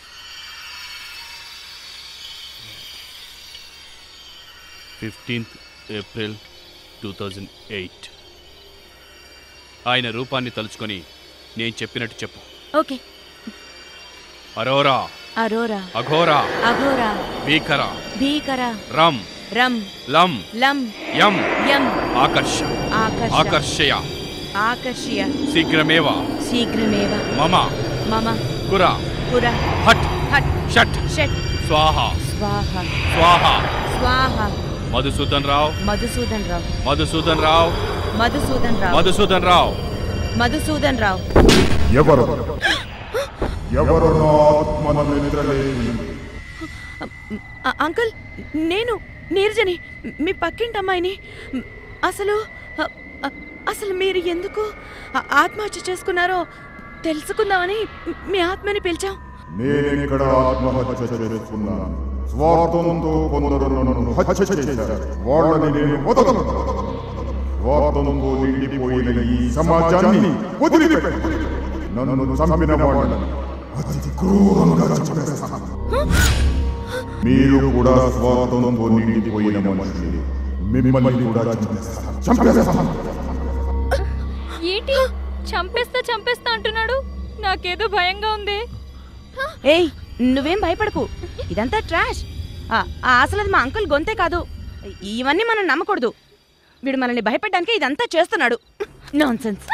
fifteenth April two thousand eight ఆయన రూపాన్ని తలుచుకొని నేను చెప్పినట్టు చెప్పు ఓకే అరోరా అరోరా అఘోరా అఘోరా భీకర భీకర రమ్ రమ్ లం లం యం యం ఆకర్ష ఆకర్ష ఆకర్షయ ఆకర్ష్య శీఘ్రమేవ శీఘ్రమేవ మమ మమ కుర పుర హట్ హట్ షట్ షట్ స్వాహ స్వాహ స్వాహ స్వాహ మధుసూదన్ రావు మధుసూదన్ రావు మధుసూదన్ రావు మధుసూదన్ రావు మధుసూదన్ రావు మధుసూదన్ రావు ఎవరు ఎవరు నా ఆత్మను నిద్రలేపి అ- అంకుల్ నేను నీరజని మీ పక్కింటి అమ్మాయిని అసలు అ- అ- అసలు మీరు ఎందుకు ఆ- ఆత్మహత్య చేసుకున్నారో తెలుసుకుందామని మీ ఆత్మని పిలిచాం నేనిక్కడ ఆత్మహత్య చేసుకున్నాను స్వార్థంతో కొందరు నన్ను హత్య చేశారు వాళ్ళని నేను వదలను స్వార్థంతో నిండిపోయిన ఈ సమాజాన్ని వదిలిపెట్టు నన్ను చంపిన వాళ్ళని అతి క్రూరంగా చంపేస్తాను మీరు కూడా స్వార్థంతో నిండిపోయిన మనుషులు మిమ్మల్ని కూడా చంపేస్తాను చంపేస్తాను ఏంటి చంపేస్తా చంపేస్తా అంటున్నాడు నాకేదో భయంగా ఉంది ఏయ్ నువ్వేం భయపడకు ఇదంతా ట్రాష్ ఆ, ఆ, అసలు అది మా అంకుల్ గొంతే కాదు ఇవన్నీ మనం నమ్మకూడదు వీడు మనల్ని భయపెట్టడానికి ఇదంతా చేస్తున్నాడు నాన్ సెన్స్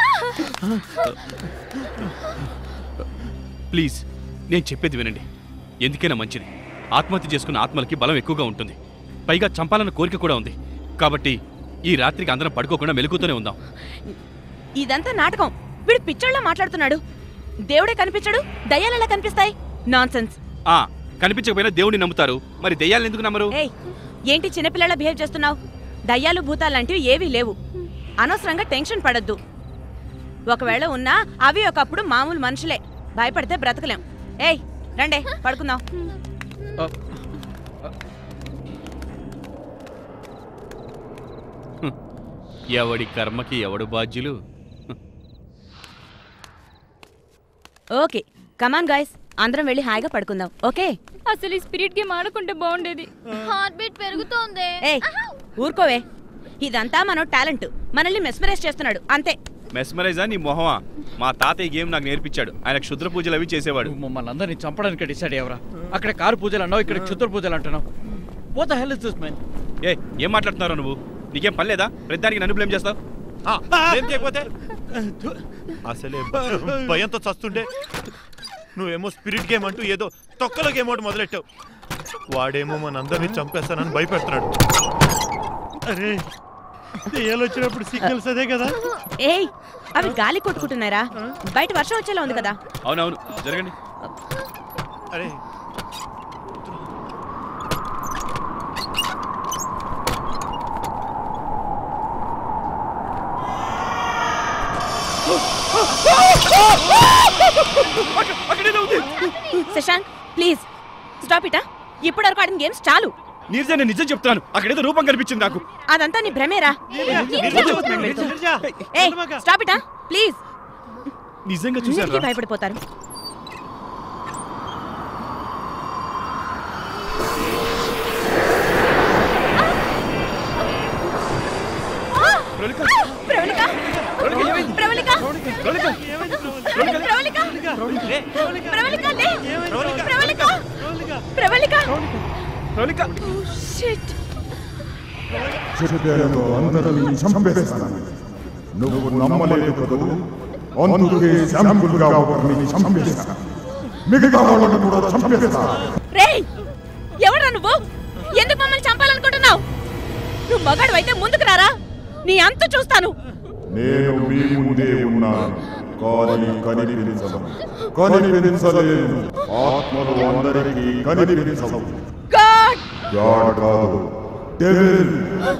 ప్లీజ్ నేను చెప్పేది వినండి ఎందుకైనా మంచిది ఆత్మహత్య చేసుకున్న ఆత్మలకి బలం ఎక్కువగా ఉంటుంది పైగా చంపాలన్న కోరిక కూడా ఉంది కాబట్టి ఈ రాత్రికి అందరం పడుకోకుండా మెలుగుతూనే ఉందాం ఇదంతా నాటకం వీడు పిచ్చోళ్ళ మాట్లాడుతున్నాడు దేవుడే కనిపించడు దయ్యాలు ఎలా కనిపిస్తాయి నాన్ సెన్స్ ఆ కనిపించకపోయినా దేవుడిని నమ్ముతారు మరి దెయ్యాలను ఎందుకు నమ్మరు ఏయ్ ఏంటి చిన్నపిల్లల బిహేవ్ చేస్తున్నావు దయ్యాలు భూతాలు లాంటివి ఏవీ లేవు అనవసరంగా టెన్షన్ పడద్దు ఒకవేళ ఉన్నా అవి ఒకప్పుడు మామూలు మనుషులే భయపడితే బ్రతకలేం ఏయ్ రండే పడుకుందాం ఎవడి కర్మకి ఎవడు బాధ్యులు ఓకే కమాన్ గాయస్ అందరం వెళ్ళి హాయిగా పడుకుందాం ఓకే అసలు ఈ స్పిరిట్ గేమ్ ఆడుకుంటే బాగుండేది హార్ట్ బీట్ పెరుగుతోంది ఏయ్ ఊరుకోవే ఇదంతా మన టాలెంట్ మనల్ని మెస్మరైజ్ చేస్తున్నాడు అంతే మెస్మరైజా నీ మొహమా మా తాతయ్య గేమ్ నాకు నేర్పించాడు ఆయన క్షుద్ర పూజలు అవి చేసేవాడు మమ్మల్ని అందరినీ చంపడానికి డిసైడ్ అయ్యవరా అక్కడ కారు పూజలు అన్నావు ఇక్కడ క్షుద్ర పూజలు అంటున్నావు పోత హెల్ ఇస్ దిస్ మ్యాన్ ఏ ఏం మాట్లాడుతున్నావు నువ్వు నీకేం పని లేదా ప్రతిదానికి నన్ను బ్లేమ్ చేస్తావు ఏం చేయకపోతే అసలే భ- భయంతో చస్తుంటే నువ్వేమో స్పిరిట్ గేమ్ అంటూ ఏదో తొక్కల గేమ్ ఒకటి మొదలెట్టావు వాడేమో మనందరినీ చంపేస్తానని భయపెడుతున్నాడు అరే దెయ్యాలు వచ్చినప్పుడు సిగ్నల్స్ అదే కదా ఏయ్ అవి గాలి కొట్టుకుంటున్నారా బయట వర్షం వచ్చేలా ఉంది కదా అవునవును జరగండి అరే శశాంక్ ప్లీజ్ స్టాప్ ఇటా ఇప్పటి వరకు ఆడిన గేమ్స్ చాలు నీరజ నేను నిజం చెప్తాను అక్కడేదో రూపం కనిపించింది నాకు అదంతా నీ భ్రమేరా గిరిజా, ఏ స్టాప్ ఇటా ప్లీజ్ నిజంగా అన్నిటికీ చూసాను భయపడిపోతారు ప్రవళిక ప్రవళిక ప్రవళిక ప్రవళిక ప్రవళిక లే ప్రవళిక ప్రవళిక ప్రవళిక షిట్ చెప్పాను అందరినీ చంపేస్తాను నువ్వు నమ్మలేదు కదూ అందుకే శాంపుల్గా ఒకరిని చంపేస్తా మిగతా వాళ్ళని కూడా చంపేస్తా రేయ్ ఎవరా నువ్వు ఎందుకు మమ్మల్ని చంపాలనుకుంటున్నావు నువ్వు మగాడు అయితే ముందుకు రారా నీ అంత చూస్తాను నేను మీ ముందే ఉన్నాను కానీ కనిపించను కనిపించలేను ఆత్మలు అందరికీ కనిపించవు గాడ్ గాడ్ కాదు డెవిల్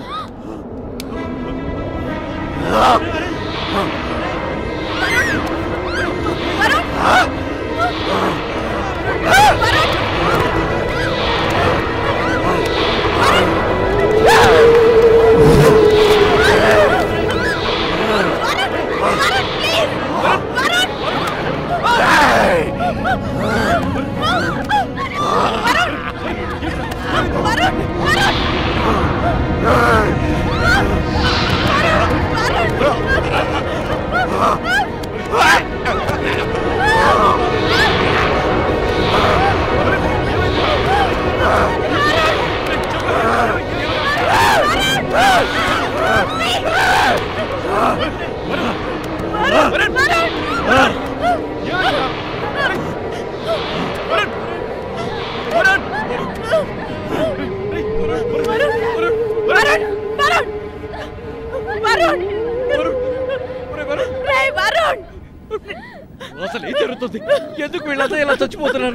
వరుణ్ వరుణ్ వరుణ్ రేయ్ వరుణ్ అసలు ఏం జరుగుతుంది ఎందుకు వీళ్ళంతా ఇలా చచ్చిపోతున్నారు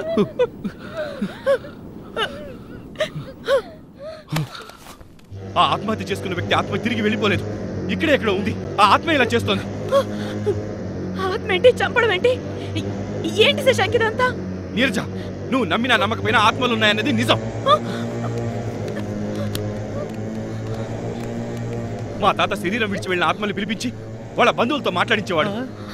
ఆ ఆత్మహత్య చేసుకున్న వ్యక్తి ఆత్మ తిరిగి వెళ్ళిపోలేదు ఇక్కడే ఎక్కడ ఉంది ఆ ఆత్మ ఇలా చేస్తోంది ఆత్మ ఏంటి చంపడం ఏంటి ఏంటి శశాంక్ ఇదంతా నీరజ నువ్వు నమ్మినా నమ్మకపోయినా ఆత్మలు ఉన్నాయన్నది నిజం మా తాత శరీరం విడిచి వెళ్ళిన ఆత్మల్ని పిలిపించి వాళ్ళ బంధువులతో మాట్లాడించేవాడు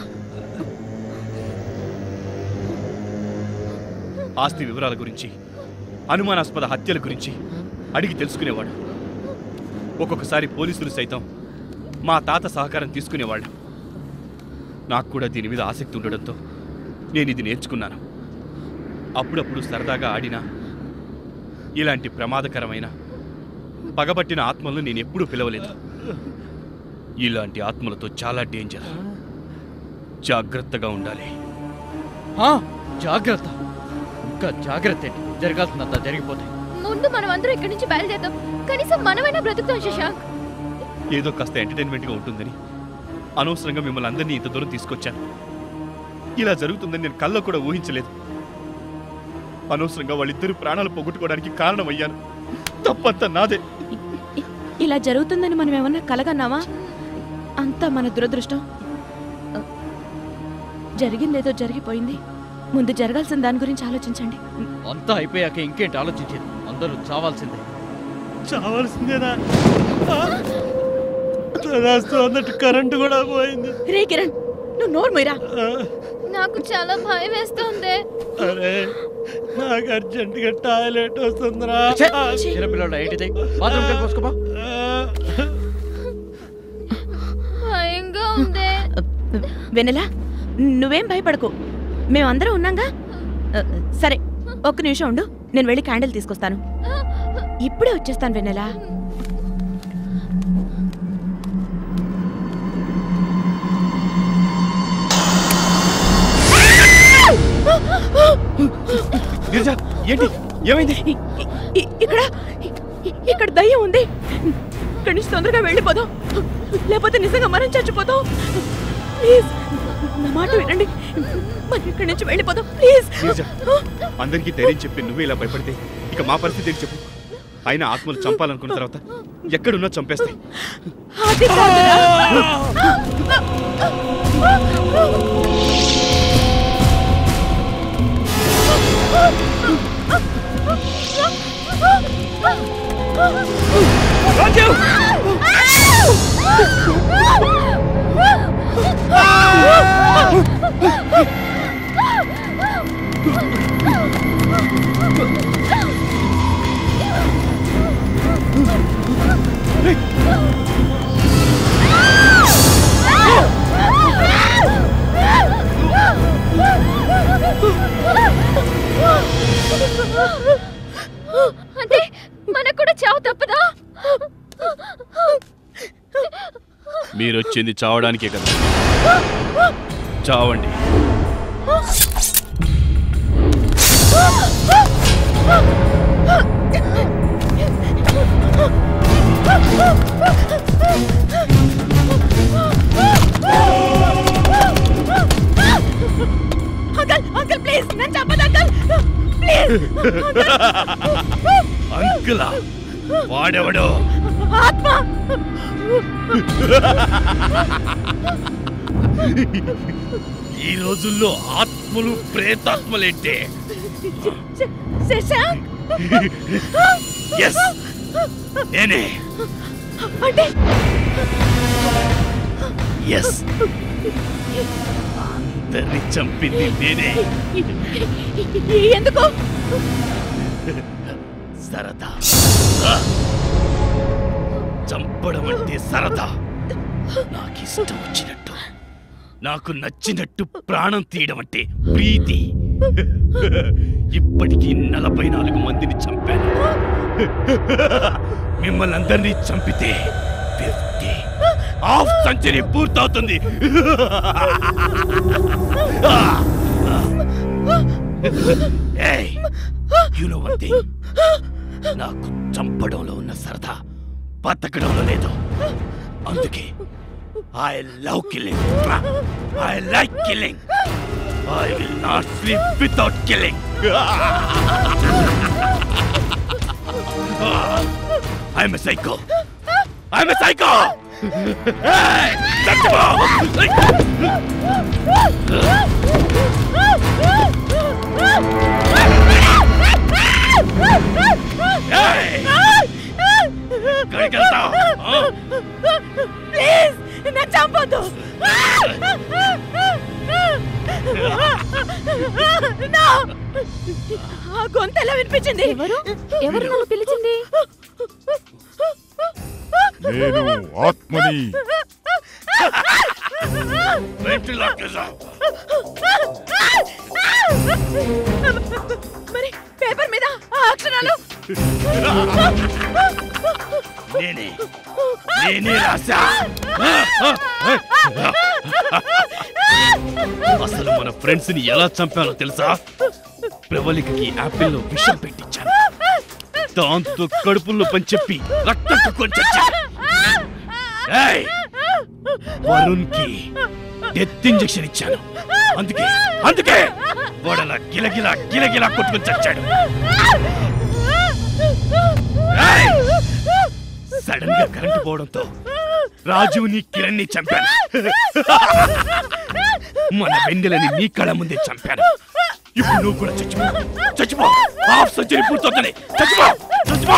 ఆస్తి వివరాల గురించి అనుమానాస్పద హత్యల గురించి అడిగి తెలుసుకునేవాడు ఒక్కొక్కసారి పోలీసులు సైతం మా తాత సహకారం తీసుకునేవాళ్ళు నాకు కూడా దీని మీద ఆసక్తి ఉండడంతో నేను ఇది నేర్చుకున్నాను అప్పుడప్పుడు సరదాగా ఆడినా ఇలాంటి ప్రమాదకరమైన పగబట్టిన ఆత్మలను నేను ఎప్పుడూ పిలవలేదు ఇలాంటి ఆత్మలతో చాలా డేంజర్ జాగ్రత్తగా ఉండాలి ఆ, జాగ్రత్త ఇంకా జాగ్రత్త ఏంటి జరగాల్సిందంతా జరిగిపోతాయి ముందు మనం అందరం ఇక్కడి నుంచి బయలుదేరుతాం కనీసం మనమైనా బ్రతుకుతాం శశాంక్ ఏదో కాస్త ఎంటర్టైన్మెంట్గా ఉంటుందని అనవసరంగా మిమ్మల్ని అందరినీ ఇంత దూరం తీసుకొచ్చాను ఇలా జరుగుతుందని నేను కల్లో కూడా ఊహించలేదు అనవసరంగా వాళ్ళిద్దరు ప్రాణాలు పోగొట్టుకోవడానికి కారణమయ్యాను తప్పంతా నాదే ఇలా జరుగుతుందని మనం ఏమన్నా కలగన్నావా అంతా మన దురదృష్టం జరిగిందేదో జరిగిపోయింది ముందు జరగాల్సిన దాని గురించి ఆలోచించండి అంతా అయిపోయాక ఇంకేంటి ఆలోచించేది అందరూ చావాల్సిందే చావాల్సిందేనా ఆ? తదాస్తు అన్నట్టు కరెంటు కూడా పోయింది రే కిరణ్ నువ్వు నోరు మొయ్యరా నాకు చాలా భయం వేస్తుంది అరే నాకు అర్జెంటుగా టాయిలెట్ వస్తుందిరా ఛే! చిన్నపిల్లడు ఏంటిది బాత్రూమ్ కలిపోసుకోపా భయంగా ఉంది వెనెలా నువ్వేం భయపడకు మేమందరం ఉన్నాగా ఆ, సరే ఒక్క నిమిషం ఉండు నేను వెళ్ళి క్యాండిల్ తీసుకొస్తాను ఇప్పుడే వచ్చేస్తాను వెన్నెలా గిరిజ ఏంటి ఏమైంది ఇ- ఇ- ఇక్కడ ఇ- ఇ- ఇక్కడ దయ్యం ఉంది ఇక్కడి నుంచి తొందరగా వెళ్ళిపోదాం లేకపోతే నిజంగా మనం చచ్చిపోతాం ప్లీజ్ నా మాట వినండి మనం ఇక్కడి నుంచి వెళ్ళిపోదాం ప్లీజ్ గిరిజ అందరికీ ధైర్యం చెప్పి నువ్వే ఇలా భయపడితే ఇక మా పరిస్థితి ఏంటి చెప్పు ఆయన ఆత్మలు చంపాలనుకున్న తర్వాత ఎక్కడున్నా చంపేస్తాయి అది కాదురా. అంటే మనకు కూడా చావు తప్పదా మీరొచ్చింది చావడానికే కదా చావండి అంకల్ అంకల్ ప్లీజ్ నన్ను చంపదు అంకల్ ప్లీజ్ అంకులా వాడెవడో ఆత్మ ఈ రోజుల్లో ఆత్మలు ప్రేతాత్మలేంటే శ- శశాంక్ ఎస్ నేనే అంటే ఎస్ అందరిని చంపింది నేనే ఎందుకు సరదా చంపడం అంటే సరదా నాకు ఇష్టం వచ్చినట్టు నాకు నచ్చినట్టు ప్రాణం తీయడం అంటే ప్రీతి ఇప్పటికీ నలభై నాలుగు మందిని చంపాను మిమ్మల్ని అందరినీ చంపితే ఫిఫ్టీ హాఫ్ సెంచరీ పూర్తవుతుంది ఏయ్ యు నో వన్ థింగ్ నాకు చంపడంలో ఉన్న సరదా బతకడంలో లేదు అందుకే I love killing I like killing I will not sleep without killing I'm a psycho I'm a psycho ఎక్కడికి వెళ్తావు ప్లీజ్ నన్ను చంపొద్దు No! ఆ గొంతు ఎలా వినిపించింది ఎవరు ఎవరు నన్ను పిలిచింది నేను ఆత్మని మరి పేపర్ మీద ఆ అక్షరాలు నేనే నేనే రాశా అసలు మన ఫ్రెండ్స్ ని ఎలా చంపానో తెలుసా ప్రవళికకి యాపిల్లో విషం పెట్టించాను దాంతో కడుపుల్లో పని చెప్పి రక్తం కక్కుని చచ్చాను ఏయ్! వరుణ్ కి డెత్ ఇంజెక్షన్ ఇచ్చాను అందుకే అందుకే వాడలా గిలగిలా గిలగిలా కొట్టుకుని చచ్చాడు ఏయ్! సడన్ గా కరెంటు పోవడంతో రాజుని కిరణ్ ని చంపాను మన వెన్నెలని నీ కళ్ళ ముందే చంపాను ఇప్పుడు నువ్వు కూడా చచ్చిపో చచ్చిపో హాఫ్ సెంచరీ పూర్తవుతుంది చచ్చిపో చచ్చిపో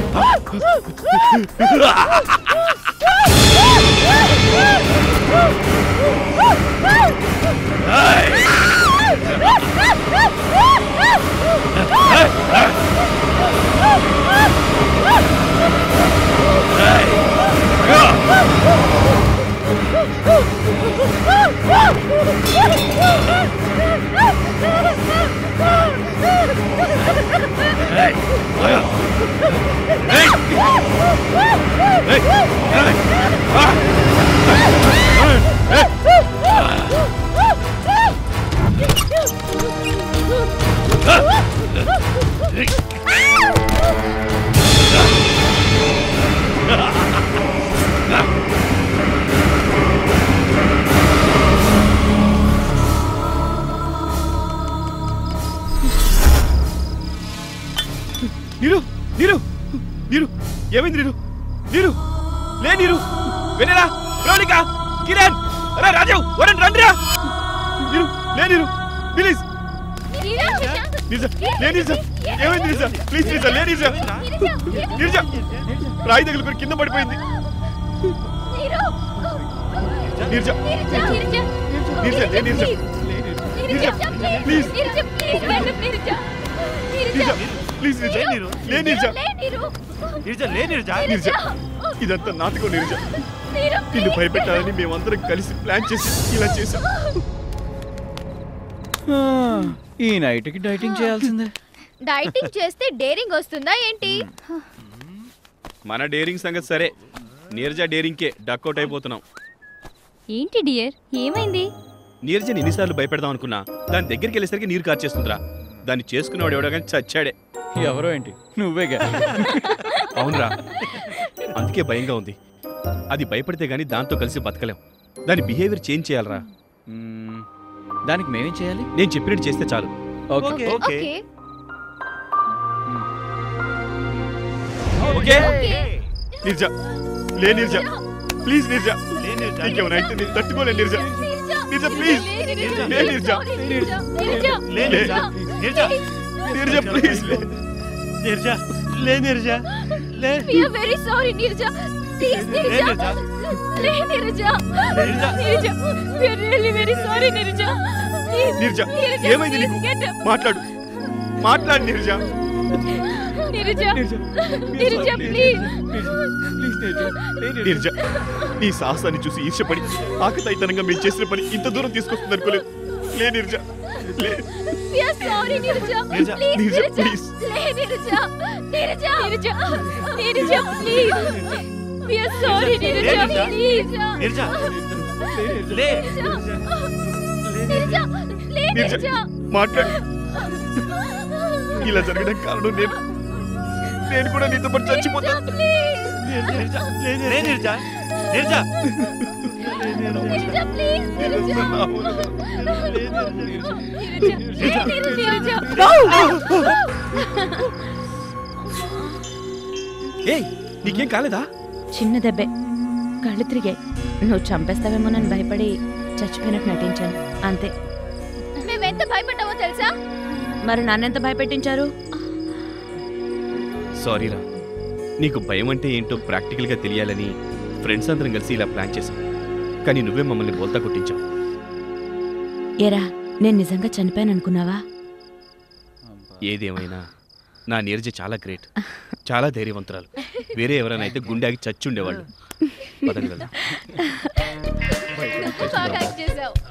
నీరు నీరు నీరు ఏమైంది నీరు నీరు లే నీరు వెనరా ప్రవళిక కిరణ్ అరే రాజీవ్ వరుణ్ రండిరా నీరు లే నీరు ప్లీజ్ నిజ లే నిజ ఏమైంది నిజ ప్లీజ్ నిజ లే నిజ నిజ రాయి తగిలిపోయి కింద పడిపోయింది నిర్జ నిర్జ లే నిర్జ నిర్జ ప్లీజ్ నిర్జ ప్లీజ్ నిర్జ లే నిర్జ నిర్జ లే నిర్జ నిర్జ ఇదంతా నాటకం నిర్జ నిన్ను భయపెట్టాలని మేమందరం కలిసి ప్లాన్ చేసి ఇలా చేశాం ఆ, ఈ నైట్కి డైటింగ్ చేయాల్సిందే డైటింగ్ చేస్తే డేరింగ్ వస్తుందా ఏంటి మన డేరింగ్ సంగతి సరే నీరజ డేరింగ్కే డక్అవుట్ అయిపోతున్నాం ఏంటి డియర్ ఏమైంది నీరజని ఎన్నిసార్లు భయపెడదాం అనుకున్నా దాని దగ్గరికి వెళ్ళేసరికి నీరు కార్చేస్తుందిరా దాన్ని చేసుకున్నవాడు ఎవడో కానీ చచ్చాడే ఎవరో ఏంటి నువ్వేగా అవునరా అందుకే భయంగా ఉంది అది భయపడితే గానీ దాంతో కలిసి బతకలేం దాని బిహేవియర్ చేంజ్ చేయాలరా మ్మ్, దానికి మేమేం చేయాలి నేను చెప్పినట్టు చేస్తే చాలు okay okay okay okay Nirja లే నిర్జ ప్లీజ్ నిర్జ లే నిర్జ నీకేమైనా అయితే నేను తట్టుకోలే నిర్జ నిర్జ ప్లీజ్ లే నిర్జ లే నిర్జ నిర్జ నిర్జ ప్లీజ్ లే నిర్జ లే నిర్జ లే వెరీ సారీ నీరజ ప్లీజ్ లే నీరజ నిర్జ లే Neeraja Nirja Neeraja we are really very sorry Neeraja Nirja ఏమైంది నీకు మాట్లాడు మాట్లాడు నిర్జ నీరజ నీరజ ప్లీజ్ నిర్జ నీ సాహసాన్ని చూసి ఈర్ష్యపడి ఆకతాయితనంగా మేము చేసిన పని ఇంత దూరం తీసుకొస్తుంది అనుకోలేదు లే నిర్జ లే we are sorry Neeraja Neeraja, please Neeraja, Neeraja please. లే Neeraja Neeraja Neeraja Neeraja please we are sorry Neeraja లే, నీరజ. ప్లీజ్ నిర్జ లే నీరజ లే నిర్జ నీరజ మాట్లాడు ఇలా జరగడం కారణం నేను నేను కూడా నీతో పాటు చచ్చిపోతాను నిర్జ లే నిర్జ నిర్జ నీరజ ప్లీజ్ నీరజ ఏయ్ నీకేం కాలేదా చిన్న దెబ్బే కళ్ళు తిరిగాయి నువ్వు చంపేస్తావేమోనని భయపడి చచ్చిపోయినట్టు నటించాను అంతే మేమెంత భయపడ్డామో తెలుసా మరి నన్నెంత భయపెట్టించారు సారీరా నీకు భయం అంటే ఏంటో ప్రాక్టికల్గా తెలియాలని ఫ్రెండ్స్ అందరం కలిసి ఇలా ప్లాన్ చేశాం కానీ నువ్వే మమ్మల్ని బోల్తా కొట్టించావు ఏరా నేను నిజంగా చనిపోయాను అనుకున్నావా ఏదేమైనా నా నీరజ చాలా గ్రేట్ చాలా ధైర్యవంతురాలు వేరే ఎవరైనా అయితే గుండె ఆగి చచ్చుండేవాళ్ళు పదండి వెళ్దాం. బాగా యాక్ట్ చేసావు